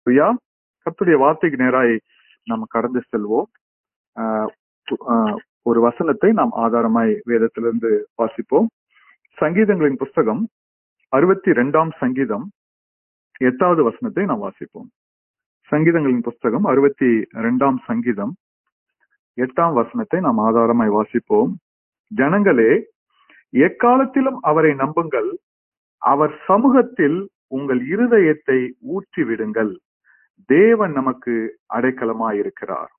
ஐயா கத்துடைய வார்த்தைக்கு நேராய் நாம் கடந்து செல்வோம் ஆஹ் ஆஹ் ஒரு வசனத்தை நாம் ஆதாரமாய் வேதத்திலிருந்து வாசிப்போம் சங்கீதங்களின் புஸ்தகம் அறுபத்தி ரெண்டாம் சங்கீதம் எட்டாவது வசனத்தை நாம் வாசிப்போம் சங்கீதங்களின் புஸ்தகம் அறுபத்தி ரெண்டாம் சங்கீதம் எட்டாம் வசனத்தை நாம் ஆதாரமாய் வாசிப்போம் ஜனங்களே எக்காலத்திலும் அவரை நம்புங்கள் அவர் சமூகத்தில் உங்கள் இருதயத்தை ஊற்றி விடுங்கள் தேவன் நமக்கு அடைக்கலமாயிருக்கிறார்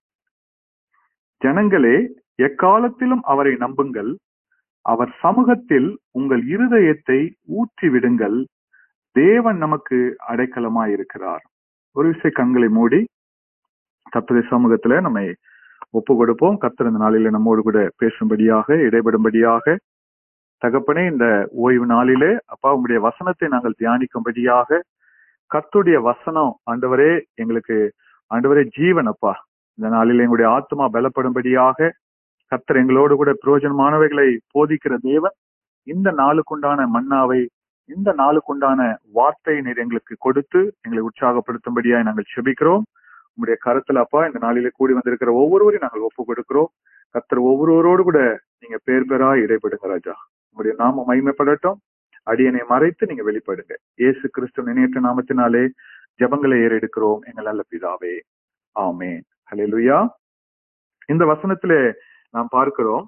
ஜனங்களே எக்காலத்திலும் அவரை நம்புங்கள் அவர் சமூகத்தில் உங்கள் இருதயத்தை ஊற்றி விடுங்கள் தேவன் நமக்கு அடைக்கலமாயிருக்கிறார் ஒரு விஷய கண்களை மூடி கத்துரை சமூகத்துல நம்மை ஒப்பு கொடுப்போம் கத்தர் இந்த நாளில நம்மோடு கூட பேசும்படியாக இடைபடும்படியாக தகப்பனே இந்த ஓய்வு நாளிலே அப்பா உங்களுடைய வசனத்தை நாங்கள் தியானிக்கும்படியாக கத்துடைய வசனம் ஆண்டவரே எங்களுக்கு ஆண்டவரே ஜீவன் அப்பா இந்த நாளில் எங்களுடைய ஆத்மா பலப்படும்படியாக கத்தர் எங்களோடு கூட பிரயோஜனமானவைகளை போதிக்கிற தேவன் இந்த நாளுக்குண்டான மன்னாவை இந்த நாளுக்குண்டான வார்த்தை நீர் எங்களுக்கு கொடுத்து எங்களை உற்சாகப்படுத்தும்படியாக நாங்கள் செபிக்கிறோம் உங்களுடைய கருத்துல அப்பா இந்த நாளிலே கூடி வந்திருக்கிற ஒவ்வொருவரையும் நாங்கள் ஒப்பு கொடுக்கிறோம் கத்தர் ஒவ்வொருவரோடு கூட நீங்க பேர் பேரா இடைப்படுங்க ராஜா உங்களுடைய நாம மகிமைப்படட்டும் அடியனை மறைத்து நீங்க வெளிப்படுங்க இயேசு கிறிஸ்து நினைத்த நாமத்தினாலே ஜபங்களை ஏறெடுக்கிறோம் எங்கள் நல்ல பிதாவே ஆமே ஹalleluya இந்த வசனத்திலே நாம் பார்க்கிறோம்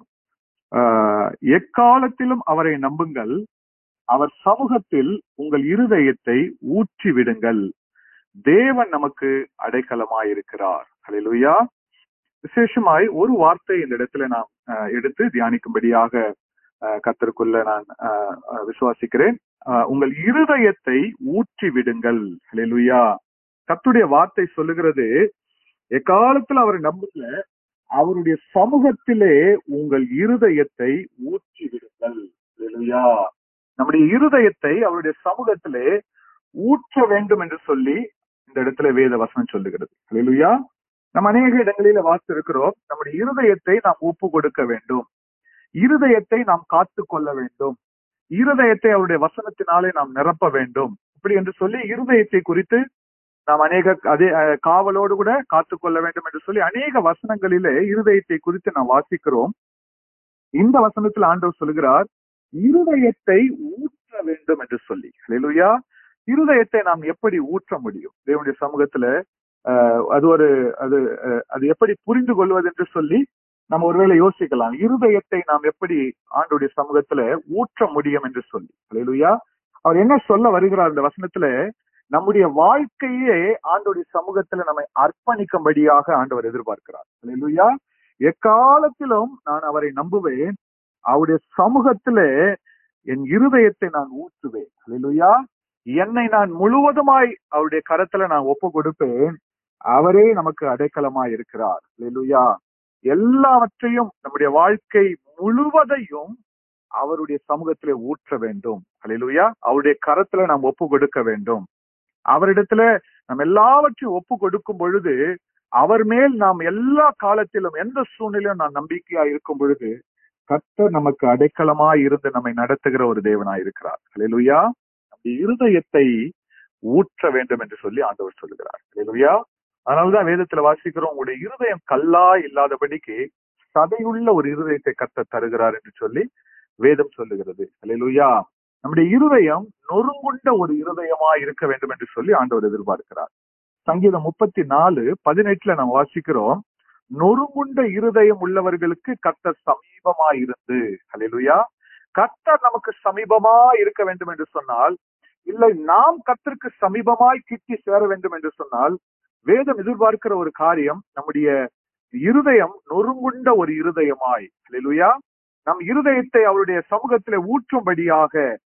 ஆஹ் எக்காலத்திலும் அவரை நம்புங்கள் அவர் சமூகத்தில் உங்கள் இருதயத்தை ஊற்றி விடுங்கள் தேவன் நமக்கு அடைக்கலமாயிருக்கிறார் ஹalleluya விசேஷமாய் ஒரு வார்த்தை இந்த இடத்துல நாம் எடுத்து தியானிக்கும்படியாக கத்திற்குள்ள நான் விசுவாசிக்கிறேன் உங்கள் இருதயத்தை ஊற்றி விடுங்கள் ஹalleluya கத்துடைய வார்த்தை சொல்லுகிறது எக்காலத்துல அவர் நம்புங்க அவருடைய சமூகத்திலே உங்கள் இருதயத்தை ஊற்றி விடுங்கள் ஹalleluya நம்முடைய இருதயத்தை அவருடைய சமூகத்திலே ஊற்ற வேண்டும் என்று சொல்லி இந்த இடத்துல வேத வசனம் சொல்லுகிறது ஹalleluya நம்ம அநேக இடங்களில வாசித்து இருக்கிறோம் நம்முடைய இருதயத்தை நாம் ஒப்பு கொடுக்க வேண்டும் இருதயத்தை நாம் காத்து கொள்ள வேண்டும் இருதயத்தை அவருடைய வசனத்தினாலே நாம் நிரப்ப வேண்டும் இப்படி என்று சொல்லி இருதயத்தை குறித்து நாம் அநேக அதே காவலோடு கூட காத்து கொள்ள வேண்டும் என்று சொல்லி அநேக வசனங்களிலே இருதயத்தை குறித்து நாம் வாசிக்கிறோம் இந்த வசனத்தில் ஆண்டவர் சொல்கிறார் இருதயத்தை ஊற்ற வேண்டும் என்று சொல்லி இல்லையா இருதயத்தை நாம் எப்படி ஊற்ற முடியும் தேவனுடைய சமூகத்துல அது ஒரு அது அது எப்படி புரிந்து கொள்வது என்று சொல்லி நம்ம ஒருவேளை யோசிக்கலாம் இருதயத்தை நாம் எப்படி ஆண்டுடைய சமூகத்துல ஊற்ற முடியும் என்று சொல்லி இல்லையா அவர் என்ன சொல்ல வருகிறார் இந்த வசனத்துல நம்முடைய வாழ்க்கையே ஆண்டோடைய சமூகத்துல நம்மை அர்ப்பணிக்கும்படியாக ஆண்டவர் எதிர்பார்க்கிறார் இல்லையா எக்காலத்திலும் நான் அவரை நம்புவேன் அவருடைய சமூகத்துல என் இருதயத்தை நான் ஊற்றுவேன் இல்லையா என்னை நான் முழுவதுமாய் அவருடைய கரத்துல நான் ஒப்பு கொடுப்பேன் அவரே நமக்கு அடைக்கலமாய் இருக்கிறார் இல்லையா எல்லாவற்றையும் நம்முடைய வாழ்க்கை முழுவதையும் அவருடைய சமூகத்திலே ஊற்ற வேண்டும் அலையிலுயா அவருடைய கரத்துல நாம் ஒப்பு கொடுக்க வேண்டும் அவரிடத்துல நம்ம எல்லாவற்றையும் ஒப்பு கொடுக்கும் பொழுது அவர் மேல் நாம் எல்லா காலத்திலும் எந்த சூழ்நிலையும் நாம் நம்பிக்கையா இருக்கும் பொழுது கர்த்தர் நமக்கு அடைக்கலமா இருந்து நம்மை நடத்துகிற ஒரு தேவனாய் இருக்கிறார் அலையிலுயா நம்முடைய இருதயத்தை ஊற்ற வேண்டும் என்று சொல்லி ஆண்டவர் சொல்லுகிறார் அலையிலுயா அதனாலதான் வேதத்துல வாசிக்கிறோம் உங்களுடைய இருதயம் கல்லா இல்லாதபடிக்கு சதையுள்ள ஒரு இருதயத்தை கத்த தருகிறார் என்று சொல்லி வேதம் சொல்லுகிறது அலையிலுயா நம்முடைய இருதயம் நொறுங்குண்ட ஒரு இருதயமா இருக்க வேண்டும் என்று சொல்லி ஆண்டவர் எதிர்பார்க்கிறார் சங்கீதம் முப்பத்தி நாலு பதினெட்டுல நாம் வாசிக்கிறோம் நொறுங்குண்ட இருதயம் உள்ளவர்களுக்கு கர்த்தர் சமீபமா இருந்து அலையிலுயா கர்த்தர் நமக்கு சமீபமா இருக்க வேண்டும் என்று சொன்னால் இல்லை நாம் கத்திற்கு சமீபமாய் கிட்டி சேர வேண்டும் என்று சொன்னால் வேதம் எதிர்பார்க்கிற ஒரு காரியம் நம்முடைய இருதயம் நொறுங்குண்ட ஒரு இருதயமாய் இல்லையா நம் இருதயத்தை அவருடைய சமூகத்திலே ஊற்றும்படியாக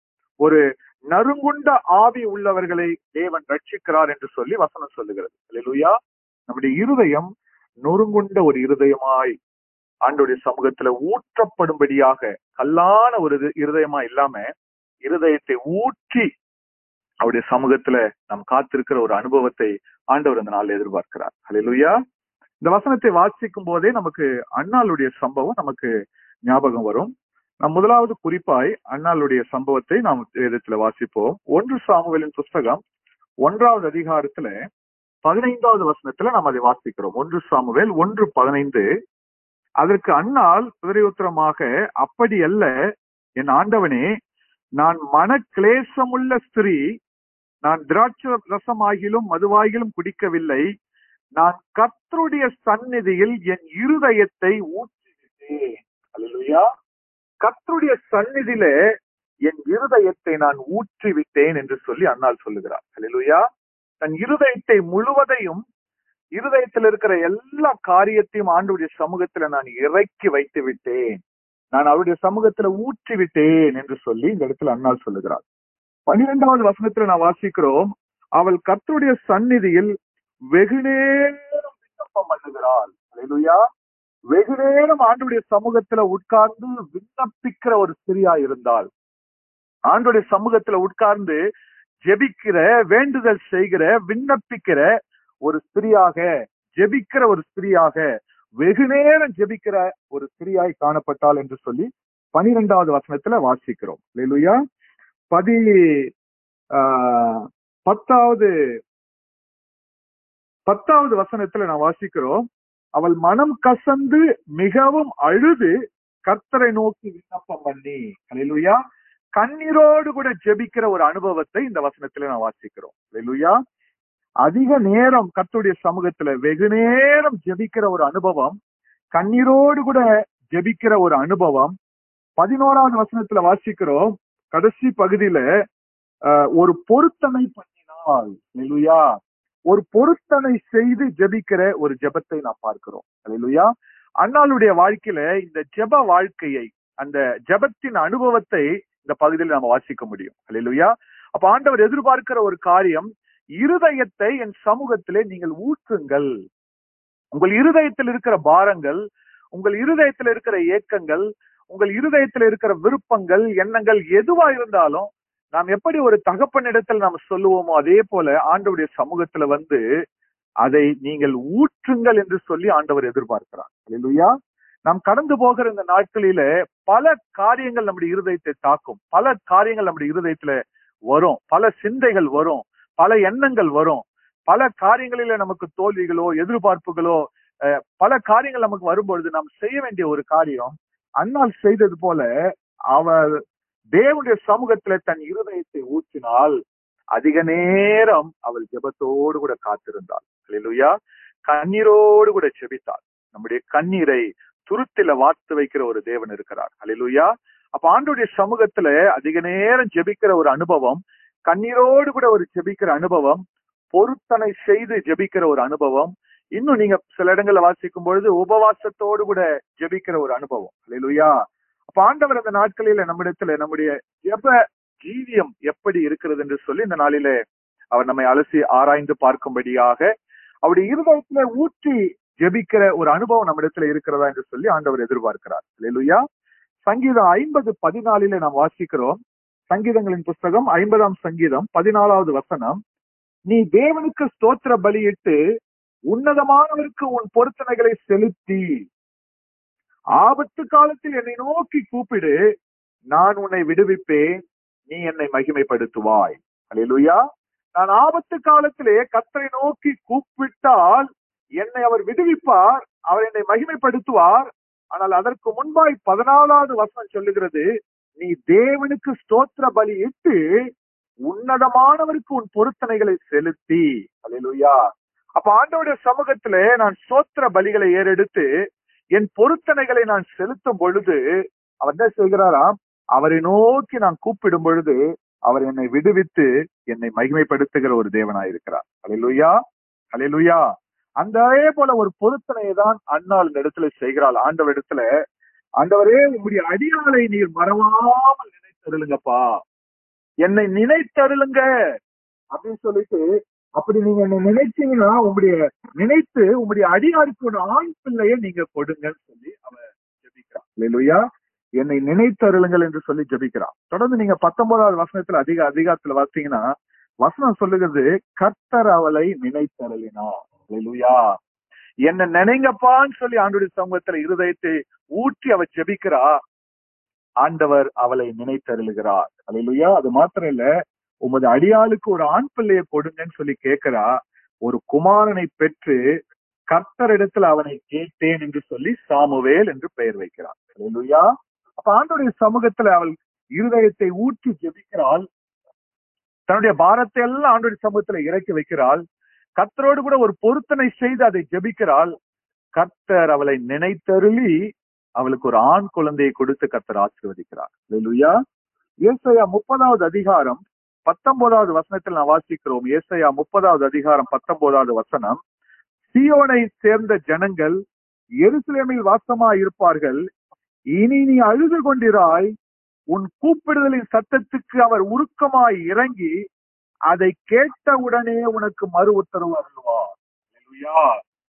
ஒரு நறுங்குண்ட ஆவி உள்ளவர்களை தேவன் ரட்சிக்கிறார் என்று சொல்லி வசனம் சொல்லுகிறது இல்லையா நம்முடைய இருதயம் நொறுங்குண்ட ஒரு இருதயமாய் ஆண்டுடைய சமூகத்துல ஊற்றப்படும்படியாக கல்லான ஒரு இருதயமா இல்லாம இருதயத்தை ஊற்றி அவருடைய சமூகத்துல நாம் காத்திருக்கிற ஒரு அனுபவத்தை ஆண்டவர் அந்த நாளில் எதிர்பார்க்கிறார் ஹலிலுயா இந்த வசனத்தை வாசிக்கும் போதே நமக்கு அண்ணாளுடைய சம்பவம் நமக்கு ஞாபகம் வரும் நம் முதலாவது குறிப்பாய் அண்ணாளுடைய சம்பவத்தை நாம் வேதத்துல வாசிப்போம் ஒன்று சாமுவேலின் புஸ்தகம் ஒன்றாவது அதிகாரத்துல பதினைந்தாவது வசனத்துல நாம் அதை வாசிக்கிறோம் ஒன்று சாமுவேல் ஒன்று பதினைந்து அதற்கு அன்னால் பிரதியுத்தரமாக அப்படி அல்ல என் ஆண்டவனே நான் மன கிளேசமுள்ள ஸ்திரீ நான் திராட்சை ரசமாகிலும் மதுவாகிலும் குடிக்கவில்லை நான் கர்த்தருடைய சந்நிதியில் என் இருதயத்தை ஊற்றிவிட்டேன் அல்லேலூயா கர்த்தருடைய சந்நிதியில என் இருதயத்தை நான் ஊற்றி விட்டேன் என்று சொல்லி அன்னாள் சொல்லுகிறார் அல்லேலூயா தன் இருதயத்தை முழுவதையும் இருதயத்தில் இருக்கிற எல்லா காரியத்தையும் ஆண்டுடைய சமூகத்துல நான் இறக்கி வைத்து விட்டேன் நான் அவருடைய சமூகத்துல ஊற்றி விட்டேன் என்று சொல்லி இந்த இடத்துல அன்னாள் சொல்லுகிறார் பன்னிரெண்டாவது வசனத்துல நான் வாசிக்கிறோம் அவள் கர்த்தருடைய சந்நிதியில் வெகு நேரம் விண்ணப்பம் பண்ணுகிறாள் அல்லேலூயா வெகு நேரம் ஆண்டுடைய சமூகத்துல உட்கார்ந்து விண்ணப்பிக்கிற ஒரு ஸ்திரியா இருந்தாள் ஆண்டுடைய சமூகத்துல உட்கார்ந்து ஜெபிக்கிற வேண்டுதல் செய்கிற விண்ணப்பிக்கிற ஒரு ஸ்திரியாக ஜெபிக்கிற ஒரு ஸ்திரியாக வெகு நேரம் ஜெபிக்கிற ஒரு ஸ்திரியாய் காணப்பட்டாள் என்று சொல்லி பனிரெண்டாவது வசனத்துல வாசிக்கிறோம் இல்லையா பதி ஆஹ், பத்தாவது பத்தாவது வசனத்துல நான் வாசிக்கிறோம் அவள் மனம் கசந்து மிகவும் அழுது கர்த்தரை நோக்கி விண்ணப்பம் பண்ணி அல்லேலூயா கண்ணீரோடு கூட ஜெபிக்கிற ஒரு அனுபவத்தை இந்த வசனத்துல நான் வாசிக்கிறோம் அல்லேலூயா அதிக நேரம் கர்த்தருடைய சமூகத்துல வெகு நேரம் ஜெபிக்கிற ஒரு அனுபவம் கண்ணீரோடு கூட ஜெபிக்கிற ஒரு அனுபவம் பதினோராவது வசனத்துல வாசிக்கிறோம் கடைசி பகுதியில ஆஹ், ஒரு பொருத்தனை பண்ணினால் அல்லேலூயா ஒரு பொருத்தனை செய்து ஜெபிக்கிற ஒரு ஜெபத்தை நாம் பார்க்கிறோம் அல்லேலூயா அண்ணாளுடைய வாழ்க்கையில இந்த ஜெப வாழ்க்கையை அந்த ஜெபத்தின் அனுபவத்தை இந்த பகுதியில் நாம வாசிக்க முடியும் அல்லேலூயா அப்ப ஆண்டவர் எதிர்பார்க்கிற ஒரு காரியம் இருதயத்தை என் சமூகத்திலே நீங்கள் ஊற்றுங்கள் உங்கள் இருதயத்தில் இருக்கிற பாரங்கள் உங்கள் இருதயத்தில் இருக்கிற ஏக்கங்கள் உங்கள் இருதயத்தில் இருக்கிற விருப்பங்கள் எண்ணங்கள் எதுவா இருந்தாலும் நாம் எப்படி ஒரு தகப்பனிடத்தில் நாம் சொல்லுவோமோ அதே போல ஆண்டவருடைய சமூகத்துல வந்து அதை நீங்கள் ஊற்றுங்கள் என்று சொல்லி ஆண்டவர் எதிர்பார்க்கிறார் அல்லேலூயா நாம் கடந்து போகிற இந்த நாட்களில பல காரியங்கள் நம்முடைய இருதயத்தை தாக்கும் பல காரியங்கள் நம்முடைய இருதயத்துல வரும் பல சிந்தைகள் வரும் பல எண்ணங்கள் வரும் பல காரியங்களில நமக்கு தோல்விகளோ எதிர்பார்ப்புகளோ அஹ், பல காரியங்கள் நமக்கு வரும்பொழுது நாம் செய்ய வேண்டிய ஒரு காரியம் அன்னால் செய்தது போல அவர் தேவனுடைய சமூகத்துல தன் இருதயத்தை ஊற்றினால் அதிக நேரம் அவள் ஜெபத்தோடு கூட காத்திருந்தாள் அல்லேலூயா கண்ணீரோடு கூட ஜெபித்தாள் நம்முடைய கண்ணீரை துருத்தில வார்த்து வைக்கிற ஒரு தேவன் இருக்கிறார் அல்லேலூயா அப்ப ஆண்டுடைய சமூகத்துல அதிக நேரம் ஜெபிக்கிற ஒரு அனுபவம் கண்ணீரோடு கூட ஒரு ஜெபிக்கிற அனுபவம் பொருத்தனை செய்து ஜெபிக்கிற ஒரு அனுபவம் இன்னும் நீங்க சில இடங்கள்ல வாசிக்கும் பொழுது உபவாசத்தோடு கூட ஜெபிக்கிற ஒரு அனுபவம் அல்லேலூயா அப்ப ஆண்டவர் அந்த நாட்களில நம்மிடத்துல நம்முடைய ஜெப ஜீவியம் எப்படி இருக்கிறது என்று சொல்லி இந்த நாளிலே அவர் நம்மை அலசி ஆராய்ந்து பார்க்கும்படியாக அவருடைய இருதயத்துல ஊற்றி ஜெபிக்கிற ஒரு அனுபவம் நம்மிடத்துல இருக்கிறதா என்று சொல்லி ஆண்டவர் எதிர்பார்க்கிறார் அல்லேலூயா சங்கீதம் ஐம்பது பதினாலில நாம் வாசிக்கிறோம் சங்கீதங்களின் புஸ்தகம் ஐம்பதாம் சங்கீதம் பதினாலாவது வசனம் நீ தேவனுக்கு ஸ்தோத்திர பலியிட்டு உன்னதமானவருக்கு உன் பொருத்தனைகளை செலுத்தி ஆபத்து காலத்தில் என்னை நோக்கி கூப்பிடு நான் உன்னை விடுவிப்பேன் நீ என்னை மகிமைப்படுத்துவாய் அல்லேலூயா நான் ஆபத்து காலத்திலே கத்தரை நோக்கி கூப்பிட்டால் என்னை அவர் விடுவிப்பார் அவர் என்னை மகிமைப்படுத்துவார் ஆனால் அதற்கு முன்பாய் பதினாலாவது வசனம் சொல்லுகிறது நீ தேவனுக்கு ஸ்தோத்திர பலி இட்டு உன்னதமானவருக்கு உன் பொருத்தனைகளை செலுத்தி அல்லேலூயா அப்ப ஆண்டவருடைய சமூகத்துல நான் ஸ்தோத்திர பலிகளை ஏறெடுத்து என் பொருத்தனைகளை நான் செலுத்தும் பொழுது அவர் என்ன செய்கிறாராம் அவரை நோக்கி நான் கூப்பிடும் பொழுது அவர் என்னை விடுவித்து என்னை மகிமைப்படுத்துகிற ஒரு தேவனாயிருக்கிறார் அலையிலுயா அலையிலுயா அந்த அதே போல ஒரு பொருத்தனையை தான் அண்ணாள் இந்த இடத்துல செய்கிறாள் ஆண்டவர் இடத்துல ஆண்டவரே உங்களுடைய அடியாளை நீர் மறவாமல் நினைத்தருளுங்கப்பா என்னை நினைத்தருளுங்க அப்படின்னு சொல்லிட்டு அப்படி நீங்க என்னை நினைச்சீங்கன்னா உங்களுடைய நினைத்து உங்களுடைய அடியாருக்கு ஒரு ஆண் பிள்ளையை நீங்க கொடுங்கன்னு சொல்லி அவன் ஜெபிக்கிறான் இல்லையா என்னை நினைத்தருளுங்கள் என்று சொல்லி ஜெபிக்கிறான் தொடர்ந்து நீங்க பத்தொன்பதாவது வசனத்துல அதிக அதிகாரத்துல பார்த்தீங்கன்னா வசனம் சொல்லுகிறது கர்த்தர் அவளை நினைத்தருளினார் இல்லையா என்ன நினைங்கப்பான்னு சொல்லி ஆண்டுடைய சமூகத்துல இருதயத்தை ஊற்றி அவ ஜெபிக்கிறா ஆண்டவர் அவளை நினைத்தருளுகிறார் அல்லையா அது மாத்திரம் இல்ல உமது அடியாளுக்கு ஒரு ஆண் பிள்ளையை கொடுங்கன்னு சொல்லி கேட்கிறா ஒரு குமாரனை பெற்று கர்த்தரிடத்தில் அவனை கேட்டேன் என்று சொல்லி சாமுவேல் என்று பெயர் வைக்கிறார் அல்லேலூயா அப்ப ஆண்டோடைய சமூகத்துல அவள் இருதயத்தை ஊற்றி ஜெபிக்கிறாள் தன்னுடைய பாரத்தை எல்லாம் ஆண்டோடைய சமூகத்துல இறக்கி வைக்கிறாள் கர்த்தரோடு கூட ஒரு பொருத்தனை செய்து அதை ஜெபிக்கிறாள் கர்த்தர் அவளை நினைத்தருளி அவளுக்கு ஒரு ஆண் குழந்தையை கொடுத்து கர்த்தர் ஆசீர்வதிக்கிறார் அல்லேலூயா ஏசையா முப்பதாவது அதிகாரம் பத்தொன்பதாவது வசனத்தில் நான் வாசிக்கிறோம் ஏசையா முப்பதாவது அதிகாரம் பத்தொன்பதாவது வசனம் சியோனை சேர்ந்த ஜனங்கள் எருசலேமில் வாசமா இருப்பார்கள் இனி நீ அழுது கொண்டிராய் உன் கூப்பிடுதலின் சத்தத்துக்கு அவர் உருக்கமாய் இறங்கி அதை கேட்டவுடனே உனக்கு மறு உத்தரவு அருள்வார் அல்லேலூயா.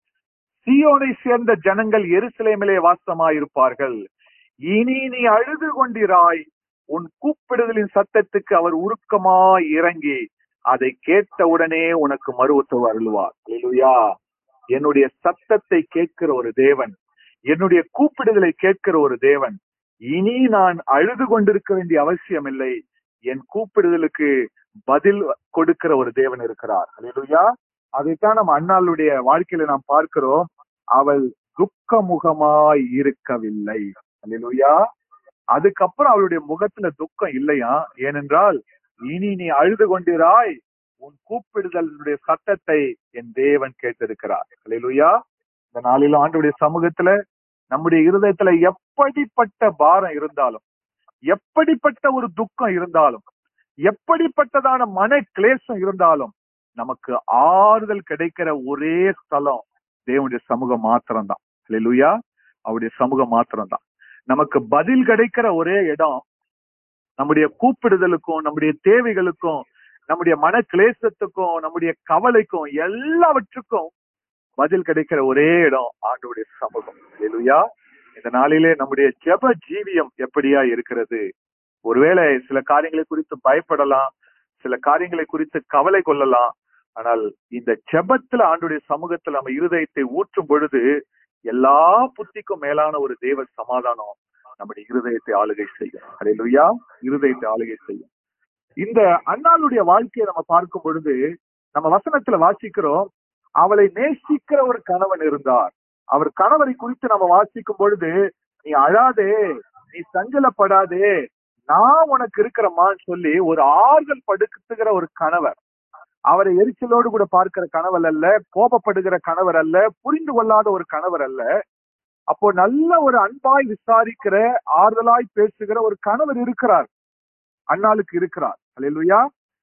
சீயோனை சேர்ந்த ஜனங்கள் எருசலேமிலே வாசமாய் இருப்பார்கள் இனி நீ அழுது கொண்டிராய் உன் கூப்பிடுதலின் சத்தத்துக்கு அவர் உருக்கமாய் இறங்கி அதை கேட்டவுடனே உனக்கு மறு உத்தரவு அருள்வார் அல்லேலூயா. என்னுடைய சத்தத்தை கேட்கிற ஒரு தேவன் என்னுடைய கூப்பிடுதலை கேட்கிற ஒரு தேவன் இனி நான் அழுது கொண்டிருக்க வேண்டிய அவசியம் இல்லை என் கூப்பிடுதலுக்கு பதில் கொடுக்கிற ஒரு தேவன் இருக்கிறார் அல்லேலூயா அதைத்தான் நம்ம அண்ணாளுடைய வாழ்க்கையில நாம் பார்க்கிறோம் அவள் துக்கமுகமாய் இருக்கவில்லை அல்லேலூயா அதுக்கப்புறம் அவளுடைய முகத்துல துக்கம் இல்லையா ஏனென்றால் இனி நீ அழுது கொண்டிராய் உன் கூப்பிடுதலுடைய சத்தத்தை என் தேவன் கேட்டிருக்கிறார் அல்லேலூயா இந்த நாளில ஆண்டுடைய சமூகத்துல நம்முடைய இருதயத்துல எப்படிப்பட்ட பாரம் இருந்தாலும் எப்படிப்பட்ட ஒரு துக்கம் இருந்தாலும் எப்படிப்பட்டதான மன கிளேசம் இருந்தாலும் நமக்கு ஆறுதல் கிடைக்கிற ஒரே ஸ்தலம் தேவனுடைய சமூகம் மாத்திரம்தான் இல்லையா அவருடைய சமூகம் மாத்திரம்தான் நமக்கு பதில் கிடைக்கிற ஒரே இடம் நம்முடைய கூப்பிடுதலுக்கும் நம்முடைய தேவைகளுக்கும் நம்முடைய மன கிளேசத்துக்கும் நம்முடைய கவலைக்கும் எல்லாவற்றுக்கும் பதில் கிடைக்கிற ஒரே இடம் ஆண்டவருடைய சமூகம் இல்லையா இந்த நாளிலே நம்முடைய ஜெப ஜீவியம் எப்படியா இருக்கிறது ஒருவேளை சில காரியங்களை குறித்து பயப்படலாம் சில காரியங்களை குறித்து கவலை கொள்ளலாம் ஆனால் இந்த ஜெபத்துல ஆண்டுடைய சமூகத்துல நம்ம இருதயத்தை ஊற்றும் பொழுது எல்லா புத்திக்கும் மேலான ஒரு தேவ சமாதானம் நம்முடைய இருதயத்தை ஆளுகை செய்யும் அல்லேலூயா இருதயத்தை ஆளுகை செய்யும் இந்த அண்ணாளுடைய வாழ்க்கையை நம்ம பார்க்கும் பொழுது நம்ம வசனத்துல வாசிக்கிறோம் அவளை நேசிக்கிற ஒரு கணவன் இருந்தார் அவர் கணவரை குறித்து நம்ம வாசிக்கும் பொழுது நீ அழாதே நீ சஞ்சலப்படாதே நான் உனக்கு இருக்கிறமான்னு சொல்லி ஒரு ஆறுதல் படுத்துகிற ஒரு கணவர் அவரை எரிச்சலோடு கூட பார்க்கிற கணவர் அல்ல கோபப்படுகிற கணவர் அல்ல புரிந்து கொள்ளாத ஒரு கணவர் அல்ல அப்போ நல்ல ஒரு அன்பாய் விசாரிக்கிற ஆறுதலாய் பேசுகிற ஒரு கணவர் இருக்கிறார் அண்ணாளுக்கு இருக்கிறார் அல்லேலூயா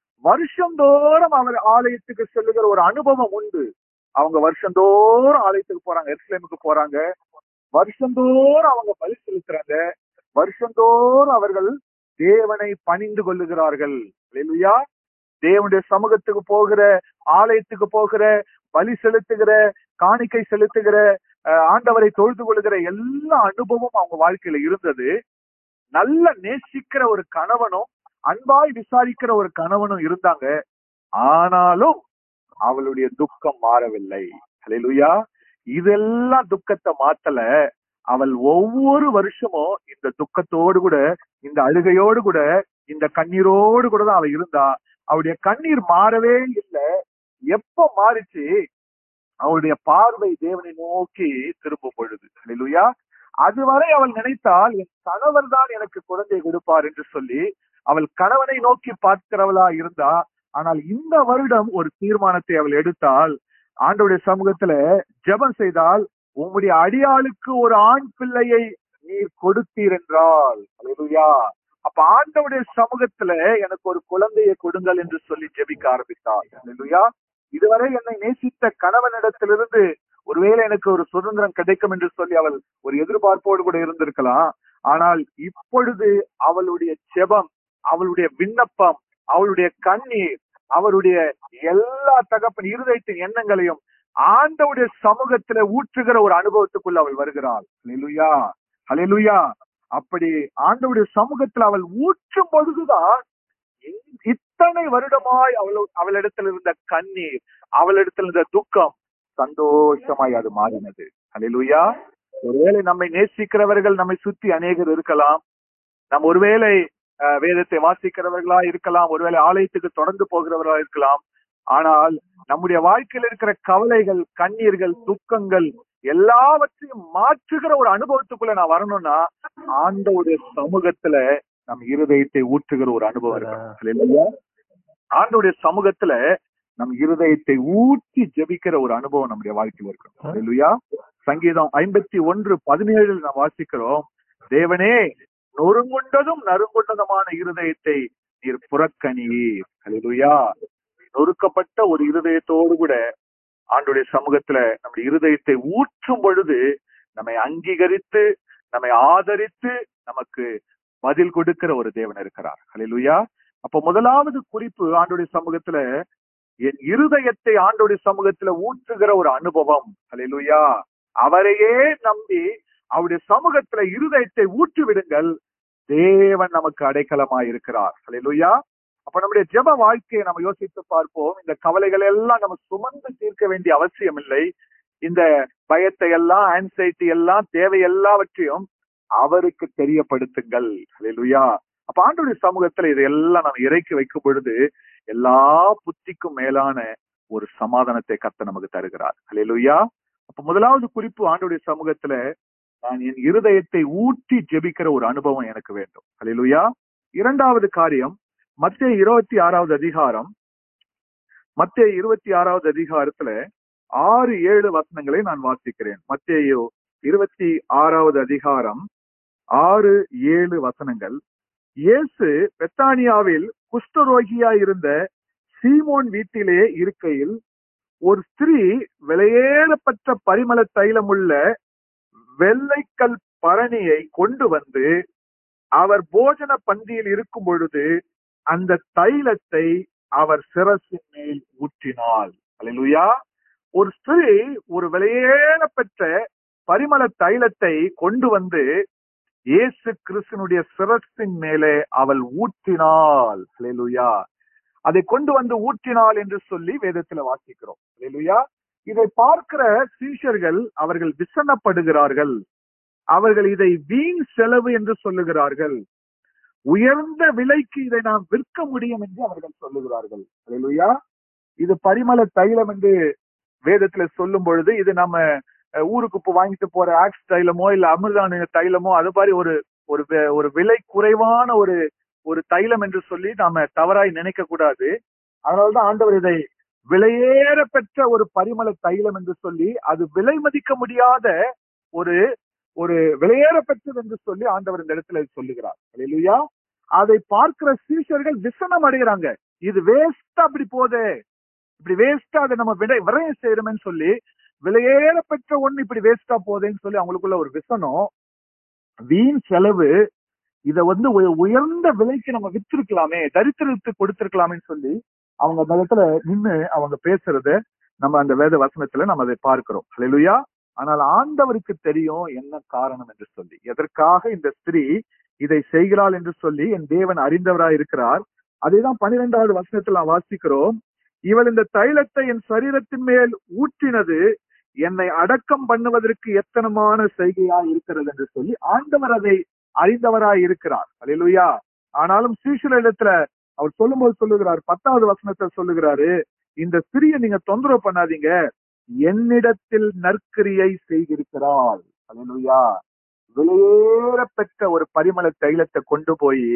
வருஷந்தோறும் அவர் ஆலயத்துக்கு செல்லுகிற ஒரு அனுபவம் உண்டு அவங்க வருஷந்தோறும் ஆலயத்துக்கு போறாங்க எருசலேமுக்கு போறாங்க வருஷந்தோறும் அவங்க பலி செலுத்துறாங்க வருஷந்தோறும் அவர்கள் தேவனை பணிந்து கொள்ளுகிறார்கள் அல்லேலூயா தேவனுடைய சமூகத்துக்கு போகிற ஆலயத்துக்கு போகிற பலி செலுத்துகிற காணிக்கை செலுத்துகிற அஹ், ஆண்டவரை தொழுது கொள்ளுகிற எல்லா அனுபவமும் அவங்க வாழ்க்கையில இருந்தது நல்ல நேசிக்கிற ஒரு கணவனும் அன்பாய் விசாரிக்கிற ஒரு கணவனும் இருந்தாங்க ஆனாலும் அவளுடைய துக்கம் மாறவில்லை ஹalleluya இதெல்லாம் துக்கத்தை மாத்தல அவள் ஒவ்வொரு வருஷமும் இந்த துக்கத்தோடு கூட இந்த அழுகையோடு கூட இந்த கண்ணீரோடு கூட தான் அவள் இருந்தா அவளுடைய கண்ணீர் மாறவே இல்லை எப்ப மாறிச்சு அவளுடைய பார்வை தேவனை நோக்கி திரும்பும் பொழுது ஹalleluya அதுவரை அவள் நினைத்தால் என் கணவர் தான் எனக்கு குழந்தை கொடுப்பார் என்று சொல்லி அவள் கணவனை நோக்கி பார்க்கிறவளா இருந்தா ஆனால் இந்த வருடம் ஒரு தீர்மானத்தை அவள் எடுத்தால் ஆண்டவருடைய சமூகத்துல ஜெபம் செய்தால் உம்முடைய அடியாளுக்கு ஒரு ஆண் பிள்ளையை நீர் கொடுத்தீர் என்றால் அல்லேலூயா அப்ப ஆண்டவருடைய சமூகத்துல எனக்கு ஒரு குழந்தையை கொடுங்கள் என்று சொல்லி ஜெபிக்க ஆரம்பித்தாள் அல்லேலூயா இதுவரை என்னை நேசித்த கணவனிடத்திலிருந்து ஒருவேளை எனக்கு ஒரு சுதந்திரம் கிடைக்கும் என்று சொல்லி அவள் ஒரு எதிர்பார்ப்போடு கூட இருந்திருக்கலாம் ஆனால் இப்பொழுது அவளுடைய ஜெபம் அவளுடைய விண்ணப்பம் அவளுடைய கண்ணீர் அவருடைய எல்லா தகப்பன் இருதயத்தின் எண்ணங்களையும் ஆண்டவுடைய சமூகத்துல ஊற்றுகிற ஒரு அனுபவத்துக்குள்ள அவள் வருகிறாள் ஹalleluya ஹalleluya அப்படி ஆண்டவுடைய சமூகத்துல அவள் ஊற்றும் பொழுதுதான் இ- இத்தனை வருடமாய் அவள் அவளிடத்தில் இருந்த கண்ணீர் அவளிடத்தில் இருந்த துக்கம் சந்தோஷமாய் அது மாறினது ஹalleluya ஒருவேளை நம்மை நேசிக்கிறவர்கள் நம்மை சுத்தி அநேகர் இருக்கலாம் நம்ம ஒருவேளை அஹ், வேதத்தை வாசிக்கிறவர்களா இருக்கலாம் ஒருவேளை ஆலயத்துக்கு தொடர்ந்து போகிறவர்களா இருக்கலாம் ஆனால் நம்முடைய வாழ்க்கையில் இருக்கிற கவலைகள் கண்ணீர்கள் துக்கங்கள் எல்லாவற்றையும் மாற்றுகிற ஒரு அனுபவத்துக்குள்ள நான் வரணும்னா ஆண்டவுடைய சமூகத்துல நம் இருதயத்தை ஊற்றுகிற ஒரு அனுபவம் இருக்கணும் இல்லையா ஆண்டவுடைய சமூகத்துல நம் இருதயத்தை ஊற்றி ஜெபிக்கிற ஒரு அனுபவம் நம்முடைய வாழ்க்கையில் இருக்கணும் இல்லையா சங்கீதம் ஐம்பத்தி ஒன்று பதினேழில் நாம் வாசிக்கிறோம் தேவனே நொறுங்குண்டதும் நறுங்குண்டதுமான இருதயத்தை நீர் புறக்கணியீர் அல்லேலூயா நொறுக்கப்பட்ட ஒரு இருதயத்தோடு கூட ஆண்டுடைய சமூகத்துல நம்முடைய இருதயத்தை ஊற்றும் பொழுது நம்மை அங்கீகரித்து நம்மை ஆதரித்து நமக்கு பதில் கொடுக்கிற ஒரு தேவன் இருக்கிறார் அல்லேலூயா அப்ப முதலாவது குறிப்பு ஆண்டுடைய சமூகத்துல என் இருதயத்தை ஆண்டோடைய சமூகத்துல ஊற்றுகிற ஒரு அனுபவம் அல்லேலூயா அவரையே நம்பி அவருடைய சமூகத்துல இருதயத்தை ஊற்றி விடுங்கள் தேவன் நமக்கு அடைக்கலமாய் இருக்கிறார் அல்லேலூயா அப்ப நம்முடைய ஜெப வாழ்க்கையை நம்ம யோசித்து பார்ப்போம் இந்த கவலைகள் எல்லாம் நம்ம சுமந்து தீர்க்க வேண்டிய அவசியம் இல்லை இந்த பயத்தை எல்லாம் ஆன்சைட்டி எல்லாம் தேவை எல்லாவற்றையும் அவருக்கு தெரியப்படுத்துங்கள் அல்லேலூயா அப்ப ஆண்டுடைய சமூகத்துல இதையெல்லாம் நம்ம இறக்கி வைக்கும் பொழுது எல்லா புத்திக்கும் மேலான ஒரு சமாதானத்தை கத்த நமக்கு தருகிறார் அல்லேலூயா அப்ப முதலாவது குறிப்பு ஆண்டுடைய சமூகத்துல நான் என் இருதயத்தை ஊற்றி ஜெபிக்கிற ஒரு அனுபவம் எனக்கு வேண்டும் அல்லேலூயா இரண்டாவது காரியம் மத்திய இருபத்தி ஆறாவது அதிகாரம் மத்திய இருபத்தி ஆறாவது அதிகாரத்துல ஆறு ஏழு வசனங்களை நான் வாசிக்கிறேன் மத்திய இருபத்தி ஆறாவது அதிகாரம் ஆறு ஏழு வசனங்கள் இயேசு பெத்தானியாவில் குஷ்டரோகியா இருந்த சீமோன் வீட்டிலே இருக்கையில் ஒரு ஸ்திரீ விலையேறப்பட்ட பரிமள தைலமுள்ள வெள்ளைக்கல் பரணியை கொண்டு வந்து அவர் போஜன பந்தியில் இருக்கும் பொழுது அந்த தைலத்தை அவர் சிரசின் மேல் ஊற்றினாள் அல்லேலூயா ஒரு ஸ்திரீ ஒரு விலையேறப்பெற்ற பரிமள தைலத்தை கொண்டு வந்து இயேசு கிறிஸ்தனுடைய சிரசின் மேலே அவள் ஊற்றினாள் அல்லேலூயா அதை கொண்டு வந்து ஊற்றினாள் என்று சொல்லி வேதத்துல வாசிக்கிறோம் அல்லேலூயா இதை பார்க்கிற சீஷர்கள் அவர்கள் விசனப்படுகிறார்கள் அவர்கள் இதை வீண் செலவு என்று சொல்லுகிறார்கள் உயர்ந்த விலைக்கு இதை நாம் விற்க முடியும் என்று அவர்கள் சொல்லுகிறார்கள் அல்லேலூயா இது பரிமள தைலம் என்று வேதத்துல சொல்லும் பொழுது இது நம்ம அஹ், ஊருக்கு இப்போ வாங்கிட்டு போற ஆக்ஸ் தைலமோ இல்ல அமிர்தான தைலமோ அது மாதிரி ஒரு ஒரு வி- ஒரு விலை குறைவான ஒரு ஒரு தைலம் என்று சொல்லி நாம தவறாய் நினைக்க கூடாது அதனாலதான் ஆண்டவர் இதை விலையேற பெற்ற ஒரு பரிமள தைலம் என்று சொல்லி அது விலை மதிக்க முடியாத ஒரு ஒரு விலையேற பெற்றது என்று சொல்லி ஆண்டவர் இந்த இடத்துல சொல்லுகிறார் அல்லேலூயா அதை பார்க்கிற சீஷர்கள் விசனம் அடைகிறாங்க இது வேஸ்டா அப்படி போதே இப்படி வேஸ்டா அதை நம்ம விட விரயம் செய்யறோம்னு சொல்லி விலையேற பெற்ற ஒண்ணு இப்படி வேஸ்டா போதேன்னு சொல்லி அவங்களுக்குள்ள ஒரு விசனம் வீண் செலவு இத வந்து உய- உயர்ந்த விலைக்கு நம்ம வித்திருக்கலாமே தரித்திரத்துக்கு கொடுத்திருக்கலாமேன்னு சொல்லி அவங்க அந்த இடத்துல நின்னு அவங்க பேசுறத நம்ம அந்த வேத வசனத்துல நம்ம அதை பார்க்கிறோம் ஹalleluya ஆனால் ஆண்டவருக்கு தெரியும் என்ன காரணம் என்று சொல்லி எதற்காக இந்த ஸ்திரீ இதை செய்கிறாள் என்று சொல்லி என் தேவன் அறிந்தவராய் இருக்கிறார் அதைதான் பன்னிரெண்டாவது வசனத்தில் நாம் வாசிக்கிறோம் இவள் இந்த தைலத்தை என் சரீரத்தின் மேல் ஊற்றினது என்னை அடக்கம் பண்ணுவதற்கு எத்தனமான செய்கையா இருக்கிறது என்று சொல்லி ஆண்டவர் அதை அறிந்தவராய் இருக்கிறார் அல்லேலூயா ஆனாலும் சீஷரிடத்துல அவர் சொல்லும்போது சொல்லுகிறார் பத்தாவது வசனத்தை சொல்லுகிறாரு இந்த ஸ்திரியை நீங்க தொந்தரவு பண்ணாதீங்க என்னிடத்தில் நற்கிரியை செய்திருக்கிறாள் அல்லேலூயா விலையேற பெற்ற ஒரு பரிமள தைலத்தை கொண்டு போய்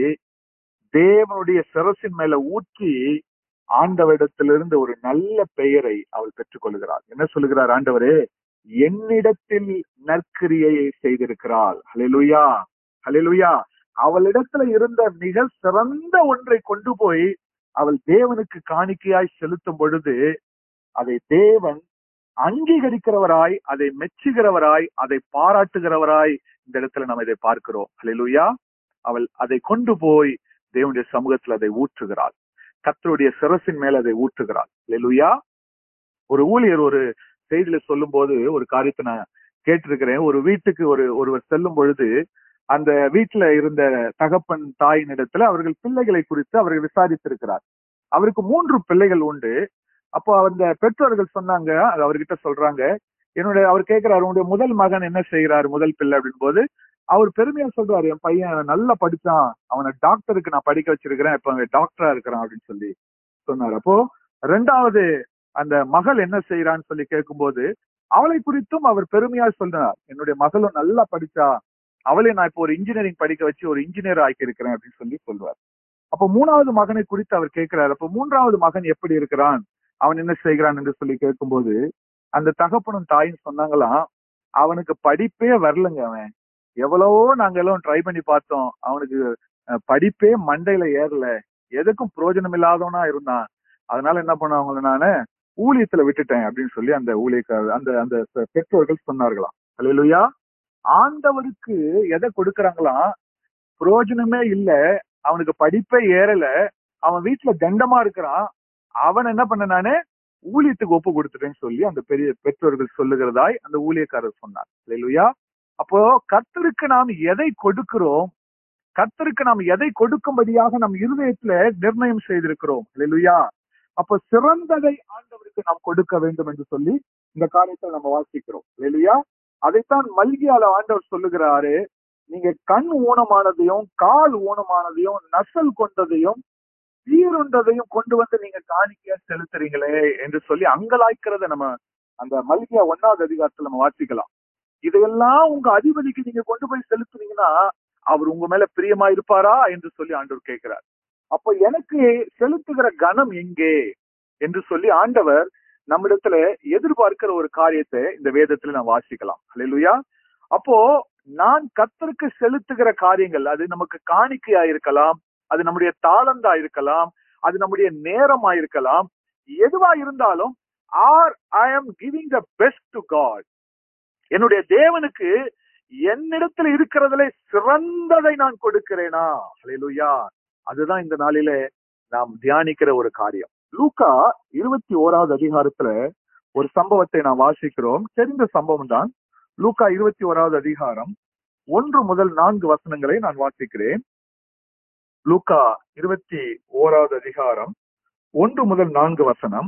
தேவனுடைய சிரசின் மேல ஊற்றி ஆண்டவரிடத்திலிருந்து ஒரு நல்ல பெயரை அவள் பெற்றுக் கொள்கிறாள் என்ன சொல்லுகிறார் ஆண்டவரே என்னிடத்தில் நற்கிரியையை செய்திருக்கிறாள் ஹalleluya ஹalleluya அவளிடத்துல இருந்த மிக சிறந்த ஒன்றை கொண்டு போய் அவள் தேவனுக்கு காணிக்கையாய் செலுத்தும் பொழுது அதை தேவன் அங்கீகரிக்கிறவராய் அதை மெச்சுகிறவராய் அதை பாராட்டுகிறவராய் இந்த இடத்துல நம்ம இதை பார்க்கிறோம் ஹalleluya அவள் அதை கொண்டு போய் தேவனுடைய சமூகத்துல அதை ஊற்றுகிறாள் கர்த்தருடைய சிரசின் மேல அதை ஊற்றுகிறாள் ஹalleluya ஒரு ஊழியர் ஒரு செய்தியில சொல்லும் போது ஒரு காரியத்தை நான் கேட்டிருக்கிறேன் ஒரு வீட்டுக்கு ஒரு ஒருவர் செல்லும் பொழுது அந்த வீட்டுல இருந்த தகப்பன் தாயின் இடத்துல அவர்கள் பிள்ளைகளை குறித்து அவர்கள் விசாரித்திருக்கிறார் அவருக்கு மூன்று பிள்ளைகள் உண்டு அப்போ அந்த பெற்றோர்கள் சொன்னாங்க அது அவர்கிட்ட சொல்றாங்க என்னுடைய அவர் கேட்கிறாரு உன்னுடைய முதல் மகன் என்ன செய்கிறார் முதல் பிள்ளை அப்படின் போது அவர் பெருமையா சொல்றாரு என் பையன் நல்லா படிச்சான் அவனை டாக்டருக்கு நான் படிக்க வச்சிருக்கிறேன் இப்ப அவன் டாக்டரா இருக்கிறான் அப்படின்னு சொல்லி சொன்னார் அப்போ ரெண்டாவது அந்த மகள் என்ன செய்யறான்னு சொல்லி கேட்கும்போது அவளை குறித்தும் அவர் பெருமையா சொல்றார் என்னுடைய மகளும் நல்லா படிச்சா அவளை நான் இப்போ ஒரு இன்ஜினியரிங் படிக்க வச்சு ஒரு இன்ஜினியர் ஆக்கி இருக்கிறேன் அப்படின்னு சொல்லி சொல்வார் அப்ப மூணாவது மகனை குறித்து அவர் கேட்கிறார் அப்ப மூன்றாவது மகன் எப்படி இருக்கிறான் அவன் என்ன செய்கிறான் என்று சொல்லி கேட்கும்போது அந்த தகப்பனும் தாயும் சொன்னாங்களாம் அவனுக்கு படிப்பே வரலங்க அவன் எவ்வளவோ நாங்க எல்லாம் ட்ரை பண்ணி பார்த்தோம் அவனுக்கு அஹ், படிப்பே மண்டையில ஏறல எதுக்கும் பிரயோஜனம் இல்லாதவனா இருந்தான் அதனால என்ன பண்ணுவாங்கள நானு ஊழியத்துல விட்டுட்டேன் அப்படின்னு சொல்லி அந்த ஊழியக்காரர் அந்த அந்த பெற்றோர்கள் சொன்னார்களாம் அல்லேலூயா ஆண்டவருக்கு எதை கொடுக்கறாங்களாம் பிரயோஜனமே இல்ல அவனுக்கு படிப்பே ஏறல அவன் வீட்டுல தண்டமா இருக்கிறான் அவன் என்ன பண்ண நானு ஊழியத்துக்கு ஒப்பு கொடுத்துட்டேன்னு சொல்லி அந்த பெரிய பெற்றோர்கள் சொல்லுகிறதாய் அந்த ஊழியக்காரர் சொன்னார் அல்லேலூயா அப்போ கர்த்தருக்கு நாம் எதை கொடுக்கிறோம் கர்த்தருக்கு நாம் எதை கொடுக்கும்படியாக நம் இருதயத்துல நிர்ணயம் செய்திருக்கிறோம் அல்லேலூயா அப்போ சிறந்ததை ஆண்டவருக்கு நாம் கொடுக்க வேண்டும் என்று சொல்லி இந்த காரியத்தை நம்ம வாசிக்கிறோம் இல்லையா அதைத்தான் மல்கியால ஆண்டவர் சொல்லுகிறாரு நீங்க கண் ஊனமானதையும் கால் ஊனமானதையும் நசல் கொண்டதையும் சீருண்டதையும் கொண்டு வந்து நீங்க காணிக்கையா செலுத்துறீங்களே என்று சொல்லி அங்கலாய்க்கிறத நம்ம அந்த மல்கியா ஒன்னாவது அதிகாரத்துல நம்ம வாசிக்கலாம் இதையெல்லாம் உங்க அதிபதிக்கு நீங்க கொண்டு போய் செலுத்துனீங்கன்னா அவர் உங்க மேல பிரியமா இருப்பாரா என்று சொல்லி ஆண்டவர் கேட்கிறார் அப்ப எனக்கு செலுத்துகிற கணம் எங்கே என்று சொல்லி ஆண்டவர் நம்மிடத்துல எதிர்பார்க்கிற ஒரு காரியத்தை இந்த வேதத்துல நான் வாசிக்கலாம் அல்லேலூயா அப்போ நான் கத்தருக்கு செலுத்துகிற காரியங்கள் அது நமக்கு காணிக்கையா இருக்கலாம் அது நம்முடைய தாளந்தா இருக்கலாம் அது நம்முடைய நேரமா இருக்கலாம் எதுவா இருந்தாலும் are I am giving the best to God என்னுடைய தேவனுக்கு என்னிடத்துல இருக்கிறதுல சிறந்ததை நான் கொடுக்கிறேனா அல்லேலூயா அதுதான் இந்த நாளிலே நாம் தியானிக்கிற ஒரு காரியம் லூக்கா இருபத்தி ஓராவது அதிகாரத்துல ஒரு சம்பவத்தை நாம் வாசிக்கிறோம் தெரிந்த சம்பவம் தான் லூக்கா இருபத்தி ஓராவது அதிகாரம் ஒன்று முதல் நான்கு வசனங்களை நான் வாசிக்கிறேன் லூக்கா இருபத்தி ஓராவது அதிகாரம் ஒன்று முதல் நான்கு வசனம்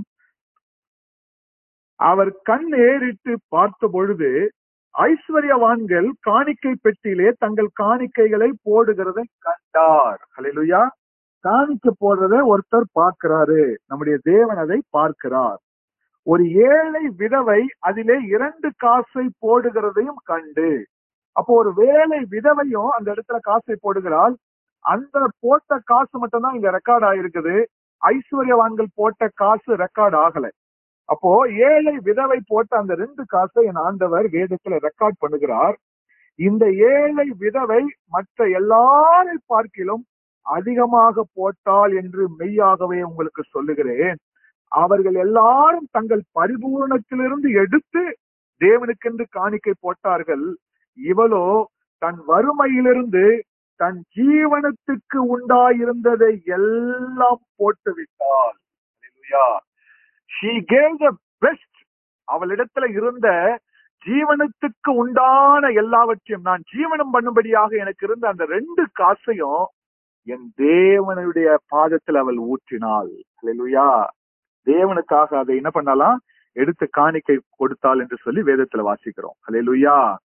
அவர் கண் ஏறிட்டு பார்த்த பொழுது ஐஸ்வர்யவான்கள் காணிக்கை பெட்டியிலே தங்கள் காணிக்கைகளை போடுகிறதை கண்டார் ஹalleluya காணிக்கை போடுறத ஒருத்தர் பார்க்கிறாரு நம்முடைய தேவன் அதை பார்க்கிறார் ஒரு ஏழை விதவை அதிலே இரண்டு காசை போடுகிறதையும் கண்டு அப்போ ஒரு வேலை விதவையும் அந்த இடத்துல காசை போடுகிறாள் அந்த போட்ட காசு மட்டும்தான் இங்க ரெக்கார்ட் ஆயிருக்குது ஐஸ்வர்யவான்கள் போட்ட காசு ரெக்கார்ட் ஆகல அப்போ ஏழை விதவை போட்ட அந்த ரெண்டு காசை என் ஆண்டவர் வேதத்துல ரெக்கார்ட் பண்ணுகிறார் இந்த ஏழை விதவை மற்ற எல்லாரை பார்க்கிலும் அதிகமாக போட்டால் என்று மெய்யாகவே உங்களுக்கு சொல்லுகிறேன் அவர்கள் எல்லாரும் தங்கள் பரிபூரணத்திலிருந்து எடுத்து தேவனுக்கென்று காணிக்கை போட்டார்கள் இவளோ தன் வறுமையிலிருந்து தன் ஜீவனத்துக்கு உண்டாயிருந்ததை எல்லாம் போட்டு விட்டாள் Hallelujah. she gave the best அவளிடத்துல இருந்த ஜீவனத்துக்கு உண்டான எல்லாவற்றையும் நான் ஜீவனம் பண்ணும்படியாக எனக்கு இருந்த அந்த ரெண்டு காசையும் என் தேவனுடைய பாதத்தில் அவள் ஊற்றினாள் ஹalleluya தேவனுக்காக அதை என்ன பண்ணலாம் எடுத்து காணிக்கை கொடுத்தாள் என்று சொல்லி வேதத்துல வாசிக்கிறோம் ஹalleluya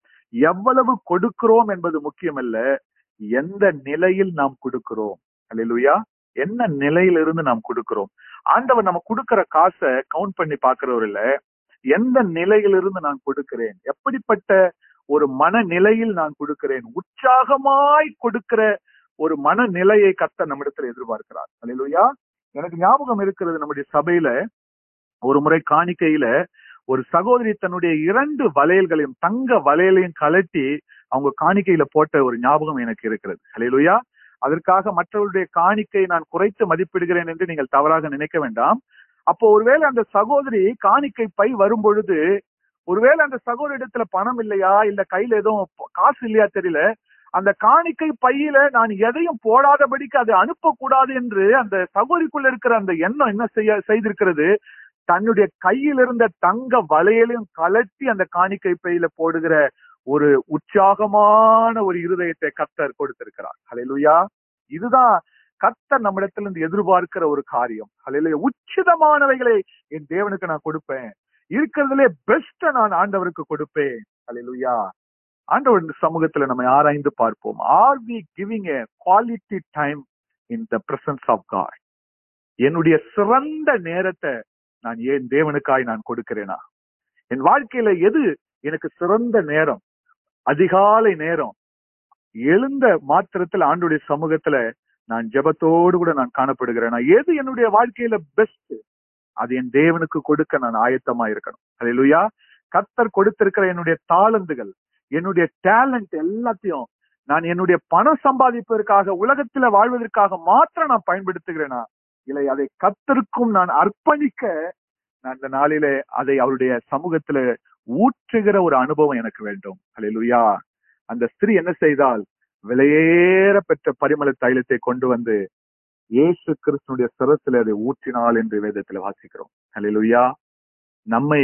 எவ்வளவு கொடுக்கிறோம் என்பது முக்கியமல்ல எந்த நிலையில் நாம் கொடுக்கிறோம் ஹalleluya என்ன நிலையிலிருந்து நாம் கொடுக்கிறோம் ஆண்டவர் நம்ம கொடுக்கிற காசை கவுண்ட் பண்ணி பாக்குறவர் இல்ல எந்த நிலையிலிருந்து நான் கொடுக்கிறேன் எப்படிப்பட்ட ஒரு மனநிலையில் நான் கொடுக்கிறேன் உற்சாகமாய் கொடுக்கிற ஒரு மனநிலையை கத்த நம்மிடத்துல எதிர்பார்க்கிறார் அல்லேலூயா எனக்கு ஞாபகம் இருக்கிறது நம்முடைய சபையில ஒரு முறை காணிக்கையில ஒரு சகோதரி தன்னுடைய இரண்டு வளையல்களையும் தங்க வளையலையும் கலட்டி அவங்க காணிக்கையில போட்ட ஒரு ஞாபகம் எனக்கு இருக்கிறது அல்லேலூயா அதற்காக மற்றவருடைய காணிக்கை நான் குறைத்து மதிப்பிடுகிறேன் என்று நீங்கள் தவறாக நினைக்க வேண்டாம் அப்போ ஒருவேளை அந்த சகோதரி காணிக்கை பை வரும் பொழுது ஒருவேளை அந்த சகோதரி இடத்துல பணம் இல்லையா இல்ல கையில எதுவும் காசு இல்லையா தெரியல அந்த காணிக்கை பையில நான் எதையும் போடாதபடிக்கு அதை அனுப்பக்கூடாது என்று அந்த சகோதரிக்குள்ள இருக்கிற அந்த எண்ணம் என்ன செய்ய செய்திருக்கிறது தன்னுடைய கையில் இருந்த தங்க வளையலையும் கலட்டி அந்த காணிக்கை பையில போடுகிற ஒரு உற்சாகமான ஒரு இருதயத்தை கத்தர் கொடுத்திருக்கிறார் ஹalleluya இதுதான் கத்தர் நம்மிடத்துல இருந்து எதிர்பார்க்கிற ஒரு காரியம் ஹalleluya உச்சிதமானவைகளை என் தேவனுக்கு நான் கொடுப்பேன் இருக்கிறதுலே பெஸ்ட நான் ஆண்டவருக்கு கொடுப்பேன் ஹalleluya ஆண்டவர் சமூகத்துல நம்ம ஆராய்ந்து பார்ப்போம் are we giving a quality time in the presence of God என்னுடைய சிறந்த நேரத்தை நான் ஏன் தேவனுக்காய் நான் கொடுக்கிறேனா என் வாழ்க்கையில எது எனக்கு சிறந்த நேரம் அதிகாலை நேரம் எழுந்த மாத்திரத்தில் ஆண்டுடைய சமூகத்துல நான் ஜெபத்தோடு கூட நான் காணப்படுகிறேனா எது என்னுடைய வாழ்க்கையில பெஸ்ட் அது என் தேவனுக்கு கொடுக்க நான் ஆயத்தமா இருக்கணும் அல்லேலூயா கத்தர் கொடுத்திருக்கிற என்னுடைய தாளந்துகள் என்னுடைய டேலண்ட் எல்லாத்தையும் நான் என்னுடைய பணம் சம்பாதிப்பதற்காக உலகத்துல வாழ்வதற்காக மாத்திரம் நான் பயன்படுத்துகிறேனா இல்லை அதை கத்தருக்கும் நான் அர்ப்பணிக்க நான் இந்த நாளிலே அதை அவருடைய சமூகத்துல ஊற்றுகிற ஒரு அனுபவம் எனக்கு வேண்டும் அல்லேலூயா அந்த ஸ்திரீ என்ன செய்தால் விலையேற பெற்ற பரிமள தைலத்தை கொண்டு வந்து இயேசு கிறிஸ்துனுடைய சிரத்துல அதை ஊற்றினாள் என்று வேதத்துல வாசிக்கிறோம் அல்லேலூயா நம்மை